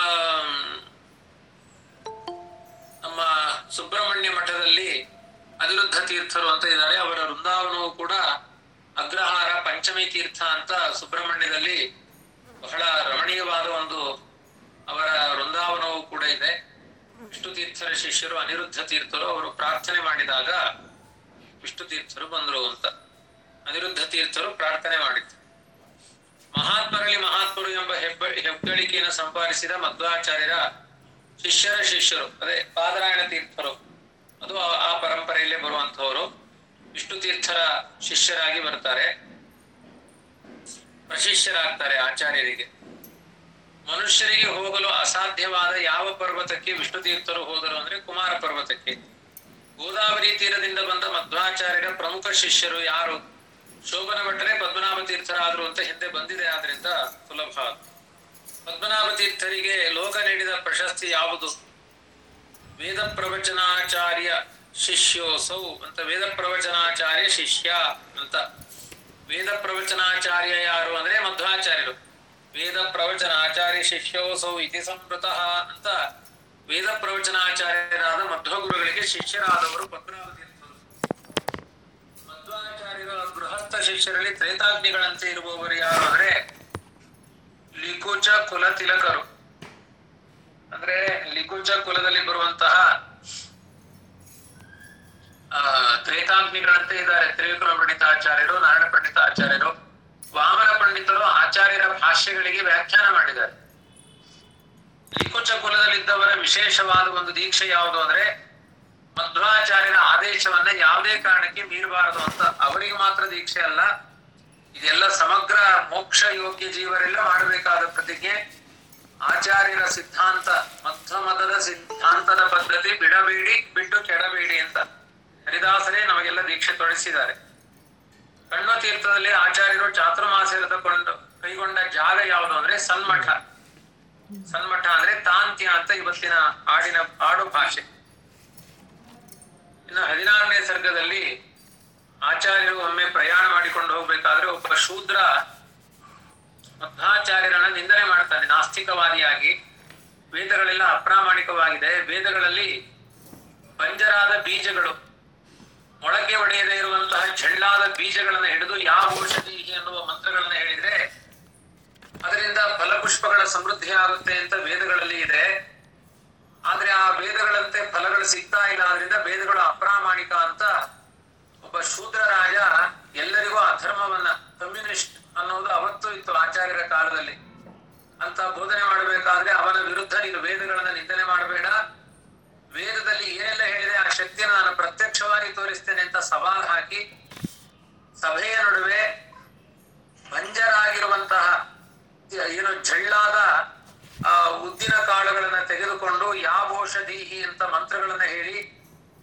ನಮ್ಮ ಸುಬ್ರಹ್ಮಣ್ಯ ಮಠದಲ್ಲಿ ಅನಿರುದ್ಧ ತೀರ್ಥರು ಅಂತ ಇದ್ದಾರೆ ಅವರ ವೃಂದಾವನವು ಕೂಡ ಅಗ್ರಹಾರ ಪಂಚಮಿ ತೀರ್ಥ ಅಂತ ಸುಬ್ರಹ್ಮಣ್ಯದಲ್ಲಿ ಬಹಳ ರಮಣೀಯವಾದ ಒಂದು ಅವರ ವೃಂದಾವನವು ಕೂಡ ಇದೆ ವಿಷ್ಣು ತೀರ್ಥರ ಶಿಷ್ಯರು ಅನಿರುದ್ಧ ತೀರ್ಥರು ಅವರು ಪ್ರಾರ್ಥನೆ ಮಾಡಿದಾಗ ವಿಷ್ಣು ತೀರ್ಥರು ಬಂದರು ಅಂತ ಅನಿರುದ್ಧ ತೀರ್ಥರು ಪ್ರಾರ್ಥನೆ ಮಾಡಿದ್ರು ಮಹಾತ್ಮರಲ್ಲಿ ಮಹಾತ್ಮರು ಎಂಬ ಹೆಬ್ಬ ಹೆಗ್ಗಳಿಕೆಯನ್ನು ಸಂಪಾದಿಸಿದ ಮಧ್ವಾಚಾರ್ಯರ ಶಿಷ್ಯರ ಶಿಷ್ಯರು ಅದೇ ಪಾದರಾಯಣ ತೀರ್ಥರು ಅದು ಆ- ಆ ಪರಂಪರೆಯಲ್ಲೇ ಬರುವಂತಹವರು ವಿಷ್ಣು ತೀರ್ಥರ ಶಿಷ್ಯರಾಗಿ ಬರ್ತಾರೆ ಪ್ರಶಿಷ್ಯರಾಗ್ತಾರೆ ಆಚಾರ್ಯರಿಗೆ ಮನುಷ್ಯರಿಗೆ ಹೋಗಲು ಅಸಾಧ್ಯವಾದ ಯಾವ ಪರ್ವತಕ್ಕೆ ವಿಷ್ಣು ತೀರ್ಥರು ಹೋದರು ಅಂದ್ರೆ ಕುಮಾರ ಪರ್ವತಕ್ಕೆ ಗೋದಾವರಿ ತೀರದಿಂದ ಬಂದ ಮಧ್ವಾಚಾರ್ಯರ ಪ್ರಮುಖ ಶಿಷ್ಯರು ಯಾರು ಶೋಭನ ಭಟ್ಟರೆ ಪದ್ಮನಾಭ ತೀರ್ಥರಾದ್ರು ಅಂತ ಹಿಂದೆ ಬಂದಿದೆ ಆದ್ರಿಂದ ಸುಲಭ ಪದ್ಮನಾಭ ತೀರ್ಥರಿಗೆ ಲೋಕ ನೀಡಿದ ಪ್ರಶಸ್ತಿ ಯಾವುದು ವೇದ ಪ್ರವಚನಾಚಾರ್ಯ ಶಿಷ್ಯೋಸೌ ಅಂತ ವೇದ ಪ್ರವಚನಾಚಾರ್ಯ ಶಿಷ್ಯ ಅಂತ ವೇದ ಪ್ರವಚನಾಚಾರ್ಯ ಯಾರು ಅಂದ್ರೆ ಮಧ್ವಾಚಾರ್ಯರು ವೇದ ಪ್ರವಚನಾಚಾರ್ಯ ಶಿಷ್ಯೋಸೌ ಇತಿ ಸಂವೃತಃ ಅಂತ ವೇದ ಪ್ರವಚನಾಚಾರ್ಯರಾದ ಮಧ್ವಗುರುಗಳಿಗೆ ಶಿಷ್ಯರಾದವರು ಪದ್ಮನಾಭ ತೀರ್ಥರು ಮಧ್ವಾಚಾರ್ಯರ ಗೃಹಸ್ಥ ಶಿಷ್ಯರಲ್ಲಿ ತ್ರೇತಾಗ್ನಿಗಳಂತೆ ಇರುವವರು ಯಾರು ಅಂದ್ರೆ ಲಿಕುಚ ಕುಲ ತಿಲಕರು ಅಂದ್ರೆ ಲಿಕುಚ ಕುಲದಲ್ಲಿ ಬರುವಂತಹ ಆ ತ್ರೇತಾಗ್ನಿಗಳಂತೆ ಇದ್ದಾರೆ ತ್ರಿವಿಕ್ರಮ ಪಂಡಿತಾಚಾರ್ಯರು ನಾರಾಯಣ ಪಂಡಿತಾಚಾರ್ಯರು ವಾಮನ ಪಂಡಿತರು ಆಚಾರ್ಯರ ಭಾಷ್ಯಗಳಿಗೆ ವ್ಯಾಖ್ಯಾನ ಮಾಡಿದ್ದಾರೆ ಲಿಕುಚ ಕುಲದಲ್ಲಿದ್ದವರ ವಿಶೇಷವಾದ ಒಂದು ದೀಕ್ಷೆ ಯಾವುದು ಅಂದ್ರೆ ಮಧ್ವಾಚಾರ್ಯರ ಆದೇಶವನ್ನ ಯಾವುದೇ ಕಾರಣಕ್ಕೆ ಮೀರಬಾರದು ಅಂತ ಅವರಿಗೆ ಮಾತ್ರ ದೀಕ್ಷೆ ಅಲ್ಲ ಇದೆಲ್ಲ ಸಮಗ್ರ ಮೋಕ್ಷ ಯೋಗ್ಯ ಜೀವರೆಲ್ಲ ಮಾಡಬೇಕಾದ ಪ್ರತಿಜ್ಞೆ ಆಚಾರ್ಯರ ಸಿದ್ಧಾಂತ ಮಧ್ವ ಮತದ ಸಿದ್ಧಾಂತದ ಪದ್ಧತಿ ಬಿಡಬೇಡಿ ಬಿಟ್ಟು ಕೆಡಬೇಡಿ ಅಂತ ಹರಿದಾಸರೇ ನಮಗೆಲ್ಲ ದೀಕ್ಷೆ ತೊಡಗಿಸಿದ್ದಾರೆ ಕಣ್ವ ತೀರ್ಥದಲ್ಲಿ ಆಚಾರ್ಯರು ಚಾತುರ್ಮಾಸ್ಯದ ಕೊಂಡು ಕೈಗೊಂಡ ಜಾಗ ಯಾವುದು ಅಂದ್ರೆ ಸನ್ಮಠ ಸನ್ಮಠ ಅಂದ್ರೆ ತಾಂತ್ಯ ಅಂತ ಇವತ್ತಿನ ಆಡಿನ ಆಡು ಭಾಷೆ ಇನ್ನು ಹದಿನಾರನೇ ಸರ್ಗದಲ್ಲಿ ಆಚಾರ್ಯರು ಒಮ್ಮೆ ಪ್ರಯಾಣ ಮಾಡಿಕೊಂಡು ಹೋಗ್ಬೇಕಾದ್ರೆ ಒಬ್ಬ ಶೂದ್ರ ಮಧ್ವಾಚಾರ್ಯರನ್ನ ನಿಂದನೆ ಮಾಡ್ತಾನೆ ನಾಸ್ತಿಕವಾದಿಯಾಗಿ ವೇದಗಳೆಲ್ಲ ಅಪ್ರಾಮಾಣಿಕವಾಗಿದೆ ವೇದಗಳಲ್ಲಿ ಬಂಜರಾದ ಬೀಜಗಳು ಮೊಳಕೆ ಒಡೆಯದೇ ಇರುವಂತಹ ಝಳ್ಳಾದ ಬೀಜಗಳನ್ನ ಹಿಡಿದು ಯಾವ ಔಷಧಿ ಎನ್ನುವ ಮಂತ್ರಗಳನ್ನ ಹೇಳಿದ್ರೆ ಅದರಿಂದ ಫಲಪುಷ್ಪಗಳ ಸಮೃದ್ಧಿ ಆಗುತ್ತೆ ಅಂತ ವೇದಗಳಲ್ಲಿ ಇದೆ ಆದ್ರೆ ಆ ವೇದಗಳಂತೆ ಫಲಗಳು ಸಿಗ್ತಾ ಇಲ್ಲ ಆದ್ರಿಂದ ವೇದಗಳು ಅಪ್ರಾಮಾಣಿಕ ಅಂತ ಒಬ್ಬ ಶೂದ್ರ ರಾಜ ಎಲ್ಲರಿಗೂ ಅಧರ್ಮವನ್ನ ಕಮ್ಯುನಿಸ್ಟ್ ಅನ್ನೋದು ಅವತ್ತು ಇತ್ತು ಆಚಾರ್ಯರ ಕಾಲದಲ್ಲಿ ಅಂತ ಬೋಧನೆ ಮಾಡಬೇಕಾದ್ರೆ ಅವನ ವಿರುದ್ಧ ನೀನು ವೇದಗಳನ್ನ ನಿಂದನೆ ಮಾಡಬೇಡ ವೇದದಲ್ಲಿ ಏನೆಲ್ಲ ಹೇಳಿದೆ ಆ ಶಕ್ತಿಯನ್ನು ನಾನು ಪ್ರತ್ಯಕ್ಷವಾಗಿ ತೋರಿಸ್ತೇನೆ ಅಂತ ಸವಾಲ್ ಹಾಕಿ ಸಭೆಯ ನಡುವೆ ಬಂಜರಾಗಿರುವಂತಹ ಏನು ಜಳ್ಳಾದ ಆ ಉದ್ದಿನ ಕಾಳುಗಳನ್ನ ತೆಗೆದುಕೊಂಡು ಯಾವ ಔಷಧಿ ಅಂತ ಮಂತ್ರಗಳನ್ನ ಹೇಳಿ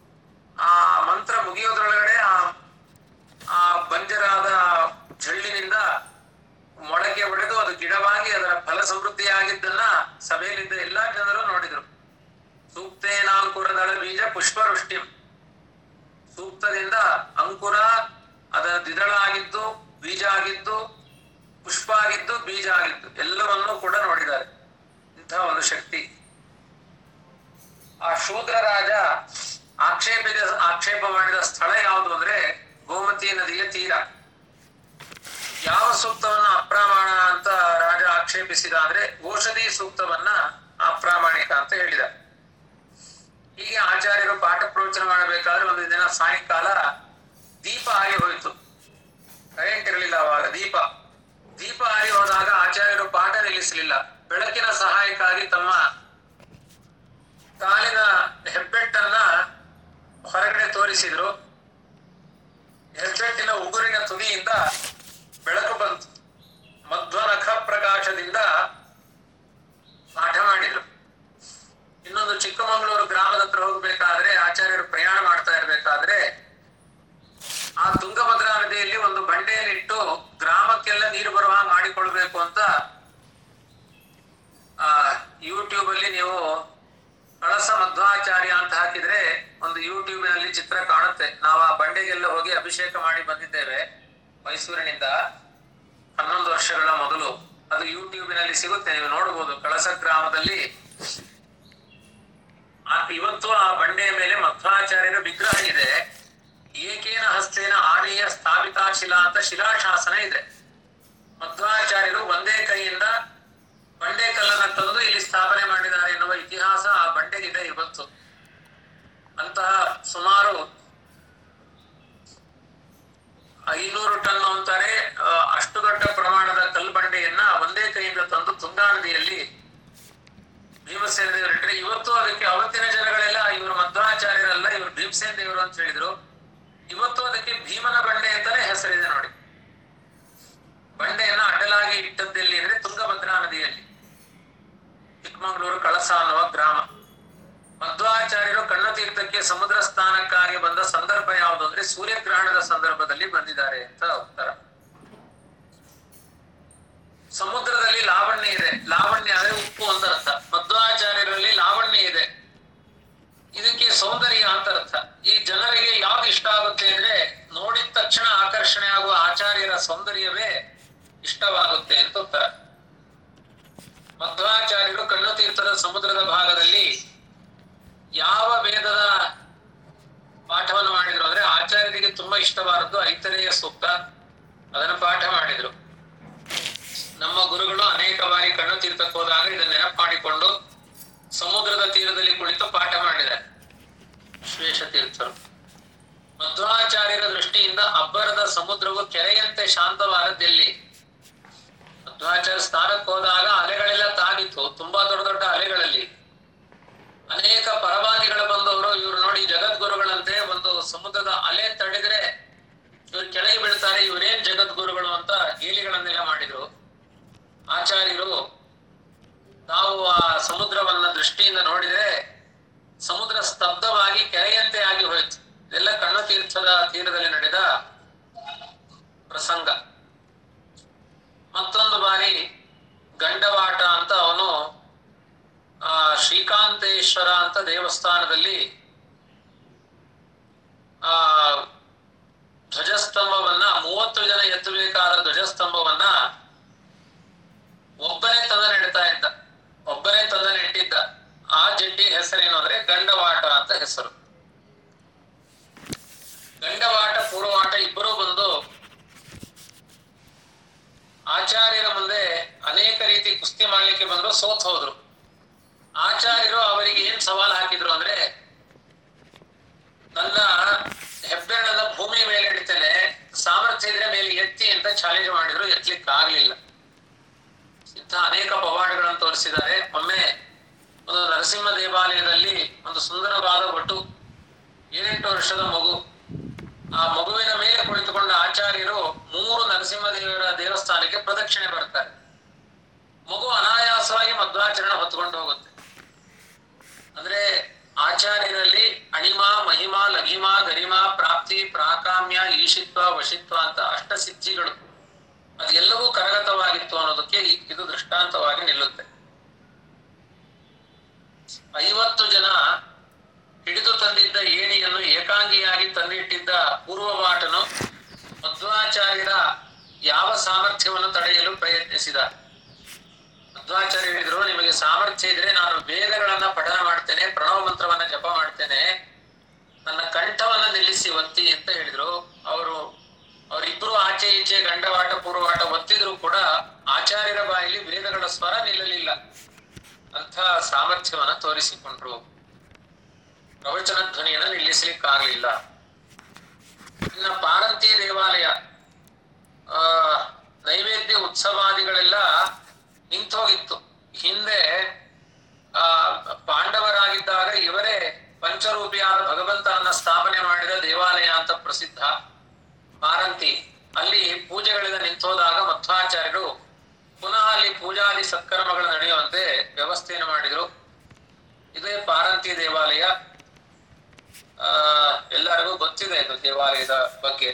ಆ ಮಂತ್ರ ಮುಗಿಯೋದ್ರೊಳಗಡೆ ಆ ಆ ಬಂಜರಾದ ಜಳ್ಳಿನಿಂದ ಮೊಳಕೆ ಒಡೆದು ಅದು ಗಿಡವಾಗಿ ಅದರ ಫಲ ಸಮೃದ್ಧಿಯಾಗಿದ್ದನ್ನ ಸಭೆಯಲ್ಲಿದ್ದ ಎಲ್ಲಾ ಜನರು ನೋಡಿದ್ರು ಸೂಕ್ತೇನಾಂಕುರದಳ ಬೀಜ ಪುಷ್ಪವೃಷ್ಟಿ ಸೂಕ್ತದಿಂದ ಅಂಕುರ ಅದರ ದ್ವಿದಳ ಆಗಿದ್ದು ಬೀಜ ಆಗಿದ್ದು ಪುಷ್ಪ ಆಗಿದ್ದು ಬೀಜ ಆಗಿದ್ದು ಎಲ್ಲವನ್ನೂ ಕೂಡ ನೋಡಿದ್ದಾರೆ ಇಂತಹ ಒಂದು ಶಕ್ತಿ ಆ ಶೂದ್ರ ರಾಜ ಆಕ್ಷೇಪಿದ ಆಕ್ಷೇಪ ಮಾಡಿದ ಸ್ಥಳ ಯಾವುದು ಅಂದ್ರೆ ಗೋಮತಿ ನದಿಯ ತೀರ ಯಾವ ಸೂಕ್ತವನ್ನ ಅಪ್ರಾಮಾಣ ಅಂತ ರಾಜ ಆಕ್ಷೇಪಿಸಿದ ಅಂದ್ರೆ ಔಷಧಿ ಸೂಕ್ತವನ್ನ ಅಪ್ರಾಮಾಣಿಕ ಅಂತ ಹೇಳಿದ ಹೀಗೆ ಆಚಾರ್ಯರು ಪಾಠ ಪ್ರವಚನ ಮಾಡಬೇಕಾದ್ರೆ ಒಂದು ದಿನ ಸಾಯಂಕಾಲ ದೀಪ ಆರಿ ಹೋಯಿತು ಕರೆಂಟ್ ಇರಲಿಲ್ಲ ಅವಾಗ ದೀಪ ದೀಪ ಆರಿ ಹೋದಾಗ ಆಚಾರ್ಯರು ಪಾಠ ನಿಲ್ಲಿಸಲಿಲ್ಲ ಬೆಳಕಿನ ಸಹಾಯಕ್ಕಾಗಿ ತಮ್ಮ ಕಾಲಿನ ಹೆಬ್ಬೆಟ್ಟನ್ನ ಹೊರಗಡೆ ತೋರಿಸಿದ್ರು ಹೆಬ್ಬೆಟ್ಟಿನ ಉಗುರಿನ ತುದಿಯಿಂದ ಬೆಳಕು ಬಂತು ಮಧ್ವನಖ ಪ್ರಕಾಶದಿಂದ ಪಾಠ ಮಾಡಿದ್ರು ಇನ್ನೊಂದು ಚಿಕ್ಕಮಗಳೂರು ಗ್ರಾಮದ ಹತ್ರ ಹೋಗ್ಬೇಕಾದ್ರೆ ಆಚಾರ್ಯರು ಪ್ರಯಾಣ ಮಾಡ್ತಾ ಇರ್ಬೇಕಾದ್ರೆ ಆ ತುಂಗಭದ್ರಾ ನದಿಯಲ್ಲಿ ಒಂದು ಬಂಡೆಯನ್ನಿಟ್ಟು ಗ್ರಾಮಕ್ಕೆಲ್ಲ ನೀರು ಬರುವ ಹಾಗೆ ಮಾಡಿಕೊಳ್ಬೇಕು ಅಂತ ಆ ಯೂಟ್ಯೂಬ್ ಅಲ್ಲಿ ನೀವು ಕಳಸ ಮಧ್ವಾಚಾರ್ಯ ಅಂತ ಹಾಕಿದ್ರೆ ಒಂದು ಯೂಟ್ಯೂಬ್ ನಲ್ಲಿ ಚಿತ್ರ ಕಾಣುತ್ತೆ ನಾವು ಆ ಬಂಡೆಗೆಲ್ಲ ಹೋಗಿ ಅಭಿಷೇಕ ಮಾಡಿ ಬಂದಿದ್ದೇವೆ ಮೈಸೂರಿನಿಂದ ಹನ್ನೊಂದು ವರ್ಷಗಳ ಮೊದಲು ಅದು ಯೂಟ್ಯೂಬಿನಲ್ಲಿ ಸಿಗುತ್ತೆ ನೀವು ನೋಡಬಹುದು ಕಳಸ ಗ್ರಾಮದಲ್ಲಿ ಆ ಇವತ್ತು ಆ ಬಂಡೆಯ ಮೇಲೆ ಮಧ್ವಾಚಾರ್ಯರ ವಿಗ್ರಹ ಇದೆ ಏಕೇನ ಹಸ್ತೇನ ಆರ್ಯ ಸ್ಥಾಪಿತ ಶಿಲಾ ಅಂತ ಶಿಲಾಶಾಸನ ಇದೆ ಮಧ್ವಾಚಾರ್ಯರು ಒಂದೇ ಕೈಯಿಂದ ಬಂಡೆ ಕಲ್ಲನ್ನ ತಂದು ಇಲ್ಲಿ ಸ್ಥಾಪನೆ ಮಾಡಿದ್ದಾರೆ ಎನ್ನುವ ಇತಿಹಾಸ ಆ ಬಂಡೆಗಿದೆ ಇವತ್ತು ಅಂತಹ ಸುಮಾರು ಐನೂರು ಟನ್ ಅಂತಾರೆ ಆ, ಅಷ್ಟು ದೊಡ್ಡ ಪ್ರಮಾಣದ ಕಲ್ಲು ಬಂಡೆಯನ್ನ ಒಂದೇ ಕೈಯಿಂದ ತಂದು ತುಂಗಾ ನದಿಯಲ್ಲಿ ಭೀಮಸೇನ ದೇವರು ಇಟ್ಟರೆ ಇವತ್ತು ಅದಕ್ಕೆ ಅವತ್ತಿನ ಜನಗಳೆಲ್ಲ ಇವರು ಮಧ್ವಾಚಾರ್ಯರಲ್ಲ ಇವರು ಭೀಮಸೇನ ದೇವರು ಅಂತ ಹೇಳಿದ್ರು ಇವತ್ತು ಅದಕ್ಕೆ ಭೀಮನ ಬಂಡೆ ಅಂತಾನೆ ಹೆಸರಿದೆ ನೋಡಿ ಬಂಡೆಯನ್ನ ಅಡ್ಡಲಾಗಿ ಇಟ್ಟದ್ದೆಲ್ಲಿ ಅಂದ್ರೆ ತುಂಗಭದ್ರಾ ನದಿಯಲ್ಲಿ ಚಿಕ್ಕಮಗಳೂರು ಕಳಸ ಅನ್ನುವ ಗ್ರಾಮ ಮಧ್ವಾಚಾರ್ಯರು ಕಣ್ಣತೀರ್ಥಕ್ಕೆ ಸಮುದ್ರ ಸ್ನಾನಕ್ಕಾಗಿ ಬಂದ ಸಂದರ್ಭ ಯಾವುದು ಅಂದ್ರೆ ಸೂರ್ಯಗ್ರಹಣದ ಸಂದರ್ಭದಲ್ಲಿ ಬಂದಿದ್ದಾರೆ ಅಂತ ಉತ್ತರ ಸಮುದ್ರದಲ್ಲಿ ಲಾವಣ್ಯ ಇದೆ ಲಾವಣ್ಯ ಅಂದ್ರೆ ಉಪ್ಪು ಅಂತ ಅರ್ಥ ಮಧ್ವಾಚಾರ್ಯರಲ್ಲಿ ಲಾವಣ್ಯ ಇದೆ ಇದಕ್ಕೆ ಸೌಂದರ್ಯ ಅಂತ ಅರ್ಥ ಈ ಜನರಿಗೆ ಯಾವ್ದು ಇಷ್ಟ ಆಗುತ್ತೆ ಅಂದ್ರೆ ನೋಡಿದ ತಕ್ಷಣ ಆಕರ್ಷಣೆ ಆಗುವ ಆಚಾರ್ಯರ ಸೌಂದರ್ಯವೇ ಇಷ್ಟವಾಗುತ್ತೆ ಅಂತ ಉತ್ತರ ಮಧ್ವಾಚಾರ್ಯರು ಕಣ್ಣು ತೀರ್ಥದ ಸಮುದ್ರದ ಭಾಗದಲ್ಲಿ ಯಾವ ವೇದದ ಪಾಠವನ್ನು ಮಾಡಿದ್ರು ಅಂದ್ರೆ ಆಚಾರ್ಯರಿಗೆ ತುಂಬಾ ಇಷ್ಟವಾದದ್ದು ಐತರೇಯ ಸೂಕ್ತ ಅದನ್ನು ಪಾಠ ಮಾಡಿದ್ರು ನಮ್ಮ ಗುರುಗಳು ಅನೇಕ ಬಾರಿ ಕಣ್ಣು ತೀರ್ಥಕ್ಕೆ ಹೋದಾಗ ಇದನ್ನ ನೆನಪು ಮಾಡಿಕೊಂಡು ಸಮುದ್ರದ ತೀರದಲ್ಲಿ ಕುಳಿತು ಪಾಠ ಮಾಡಿದ್ದಾರೆ ಶ್ವೇಷ ತೀರ್ಥರು ಮಧ್ವಾಚಾರ್ಯರ ದೃಷ್ಟಿಯಿಂದ ಅಬ್ಬರದ ಸಮುದ್ರವು ಕೆರೆಯಂತೆ ಶಾಂತವಾದದ್ದೆಲ್ಲಿ ಮಧ್ವಾಚಾರ್ಯ ಸ್ಥಾನಕ್ಕೆ ಹೋದಾಗ ಅಲೆಗಳೆಲ್ಲ ತಾಗಿತ್ತು ತುಂಬಾ ದೊಡ್ಡ ದೊಡ್ಡ ಅಲೆಗಳಲ್ಲಿ ಅನೇಕ ಪರವಾದಿಗಳು ಬಂದವರು ಇವರು ನೋಡಿ ಜಗದ್ಗುರುಗಳಂತೆ ಒಂದು ಸಮುದ್ರದ ಅಲೆ ತಡೆದ್ರೆ ಇವ್ರು ಕೆಳಗೆ ಬೀಳ್ತಾರೆ ಇವರೇನ್ ಜಗದ್ಗುರುಗಳು ಅಂತ ಗೇಲಿಗಳನ್ನೆಲ್ಲ ಮಾಡಿದ್ರು ಆಚಾರ್ಯರು ನಾವು ಆ ಸಮುದ್ರವನ್ನ ದೃಷ್ಟಿಯಿಂದ ನೋಡಿದ್ರೆ ಸಮುದ್ರ ಸ್ತಬ್ಧವಾಗಿ ಕೆರೆಯಂತೆ ಆಗಿ ಹೋಯ್ತು ಇದೆಲ್ಲ ಕಣ್ಣು ತೀರ್ಥದ ತೀರದಲ್ಲಿ ನಡೆದ ಪ್ರಸಂಗ ಮತ್ತೊಂದು ಬಾರಿ ಗಂಡವಾಟ ಅಂತ ಅವನು ಆ ಶ್ರೀಕಾಂತೇಶ್ವರ ಅಂತ ದೇವಸ್ಥಾನದಲ್ಲಿ ಆ ಧ್ವಜಸ್ತಂಭವನ್ನ ಮೂವತ್ತು ಜನ ಎತ್ತಬೇಕಾದ ಧ್ವಜಸ್ತಂಭವನ್ನ ಒಬ್ಬನೇ ತಂದ ನೆಡ್ತಾ ಇದ್ದ ಒಬ್ಬನೇ ತಂದ ನೆಟ್ಟಿದ್ದ ಆ ಜಡ್ಡಿ ಹೆಸರೇನು ಅಂದ್ರೆ ಗಂಡವಾಟ ಅಂತ ಹೆಸರು ಗಂಡವಾಟ ಪೂರ್ವವಾಟ ಇಬ್ಬರು ಬಂದು ಆಚಾರ್ಯರ ಮುಂದೆ ಅನೇಕ ರೀತಿ ಕುಸ್ತಿ ಮಾಡ್ಲಿಕ್ಕೆ ಬಂದ್ರು ಸೋತ್ ಹೋದ್ರು ಆಚಾರ್ಯರು ಅವರಿಗೆ ಏನ್ ಸವಾಲ್ ಹಾಕಿದ್ರು ಅಂದ್ರೆ ನನ್ನ ಹೆಬ್ಬೆರಳನ್ನ ಭೂಮಿ ಮೇಲೆ ಇಡ್ತೇನೆ ಸಾಮರ್ಥ್ಯ ಇದ್ರೆ ಮೇಲೆ ಎತ್ತಿ ಅಂತ ಚಾಲೆಂಜ್ ಮಾಡಿದ್ರು ಎತ್ತಲಿಕ್ಕೆ ಆಗ್ಲಿಲ್ಲ ಇಂಥ ಅನೇಕ ಪವಾಡಗಳನ್ನು ತೋರಿಸಿದ್ದಾರೆ ಒಮ್ಮೆ ಒಂದು ನರಸಿಂಹ ದೇವಾಲಯದಲ್ಲಿ ಒಂದು ಸುಂದರವಾದ ಒಟ್ಟು ಏಳೆಂಟು ವರ್ಷದ ಮಗು ಆ ಮಗುವಿನ ಮೇಲೆ ಕುಳಿತುಕೊಂಡ ಆಚಾರ್ಯರು ಮೂರು ನರಸಿಂಹ ದೇವರ ದೇವಸ್ಥಾನಕ್ಕೆ ಪ್ರದಕ್ಷಿಣೆ ಬರ್ತಾರೆ ಮಗು ಅನಾಯಾಸವಾಗಿ ಮಧ್ವಾಚರಣ ಹೊತ್ಕೊಂಡು ಹೋಗುತ್ತೆ ಅಂದ್ರೆ ಆಚಾರ್ಯರಲ್ಲಿ ಅಣಿಮ ಮಹಿಮಾ ಲಘಿಮಾ ಗರಿಮಾ ಪ್ರಾಪ್ತಿ ಪ್ರಾಕಾಮ್ಯ ಈಶಿತ್ವ ವಶಿತ್ವ ಅಂತ ಅಷ್ಟ ಸಿದ್ಧಿಗಳು ಅದೆಲ್ಲವೂ ಕರಗತವಾಗಿತ್ತು ಅನ್ನೋದಕ್ಕೆ ಈ- ಇದು ದೃಷ್ಟಾಂತವಾಗಿ ನಿಲ್ಲುತ್ತೆ ಐವತ್ತು ಜನ ಹಿಡಿದು ತಂದಿದ್ದ ಏಣಿಯನ್ನು ಏಕಾಂಗಿಯಾಗಿ ತಂದಿಟ್ಟಿದ್ದ ಪೂರ್ವವಾಟನು ಮಧ್ವಾಚಾರ್ಯರ ಯಾವ ಸಾಮರ್ಥ್ಯವನ್ನು ತಡೆಯಲು ಪ್ರಯತ್ನಿಸಿದ ಮಧ್ವಾಚಾರ್ಯ ಹೇಳಿದ್ರು ನಿಮಗೆ ಸಾಮರ್ಥ್ಯ ಇದ್ರೆ ನಾನು ವೇದಗಳನ್ನ ಪಠನ ಮಾಡ್ತೇನೆ ಪ್ರಣವ ಮಂತ್ರವನ್ನ ಜಪ ಮಾಡ್ತೇನೆ ನನ್ನ ಕಂಠವನ್ನ ನಿಲ್ಲಿಸಿ ಒತ್ತಿ ಅಂತ ಹೇಳಿದ್ರು ಅವರು ಅವರಿಬ್ರು ಆಚೆ ಈಚೆ ಗಂಡವಾಟ ಪೂರ್ವವಾಟ ಒತ್ತಿದ್ರು ಕೂಡ ಆಚಾರ್ಯರ ಬಾಯಲ್ಲಿ ವೇದಗಳ ಸ್ವರ ನಿಲ್ಲಲಿಲ್ಲ ಅಂಥ ಸಾಮರ್ಥ್ಯವನ್ನ ತೋರಿಸಿಕೊಂಡ್ರು ಪ್ರವಚನ ಧ್ವನಿಯನ್ನ ನಿಲ್ಲಿಸಲಿಕ್ಕಾಗಲಿಲ್ಲ ಇನ್ನ ಪಾರಂತಿ ದೇವಾಲಯ ಆ ನೈವೇದ್ಯ ಉತ್ಸವಾದಿಗಳೆಲ್ಲ ನಿಂತೋಗಿತ್ತು ಹಿಂದೆ ಆ ಪಾಂಡವರಾಗಿದ್ದಾಗ ಇವರೇ ಪಂಚರೂಪಿಯಾದ ಭಗವಂತನನ್ನ ಸ್ಥಾಪನೆ ಮಾಡಿದ ದೇವಾಲಯ ಅಂತ ಪ್ರಸಿದ್ಧ ಪಾರಂತಿ ಅಲ್ಲಿ ಪೂಜೆಗಳಿಂದ ನಿಂತೋದಾಗ ಮಧ್ವಾಚಾರ್ಯರು ಪುನಃ ಅಲ್ಲಿ ಪೂಜಾದಿ ಸತ್ಕರ್ಮಗಳು ನಡೆಯುವಂತೆ ವ್ಯವಸ್ಥೆಯನ್ನು ಮಾಡಿದ್ರು ಇದೇ ಪಾರಂತಿ ದೇವಾಲಯ ಆ ಎಲ್ಲರಿಗೂ ಗೊತ್ತಿದೆ ಇದು ದೇವಾಲಯದ ಬಗ್ಗೆ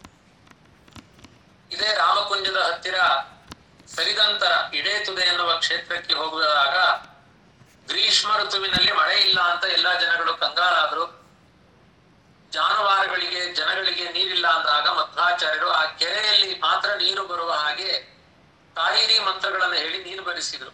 ಇದೇ ರಾಮಕುಂಜದ ಹತ್ತಿರ ಸರಿದಂತರ ಇಡೇತುದೆ ಎನ್ನುವ ಕ್ಷೇತ್ರಕ್ಕೆ ಹೋಗುವಾಗ ಗ್ರೀಷ್ಮ ಋತುವಿನಲ್ಲಿ ಮಳೆ ಇಲ್ಲ ಅಂತ ಎಲ್ಲಾ ಜನಗಳು ಕಂಗಾಲಾದ್ರು ಜಾನುವಾರುಗಳಿಗೆ ಜನಗಳಿಗೆ ನೀರಿಲ್ಲ ಅಂದಾಗ ಮಧ್ವಾಚಾರ್ಯರು ಆ ಕೆರೆಯಲ್ಲಿ ಮಾತ್ರ ನೀರು ಬರುವ ಹಾಗೆ ಕಾಯಿರಿ ಮಂತ್ರಗಳನ್ನು ಹೇಳಿ ನೀರು ಬರಿಸಿದ್ರು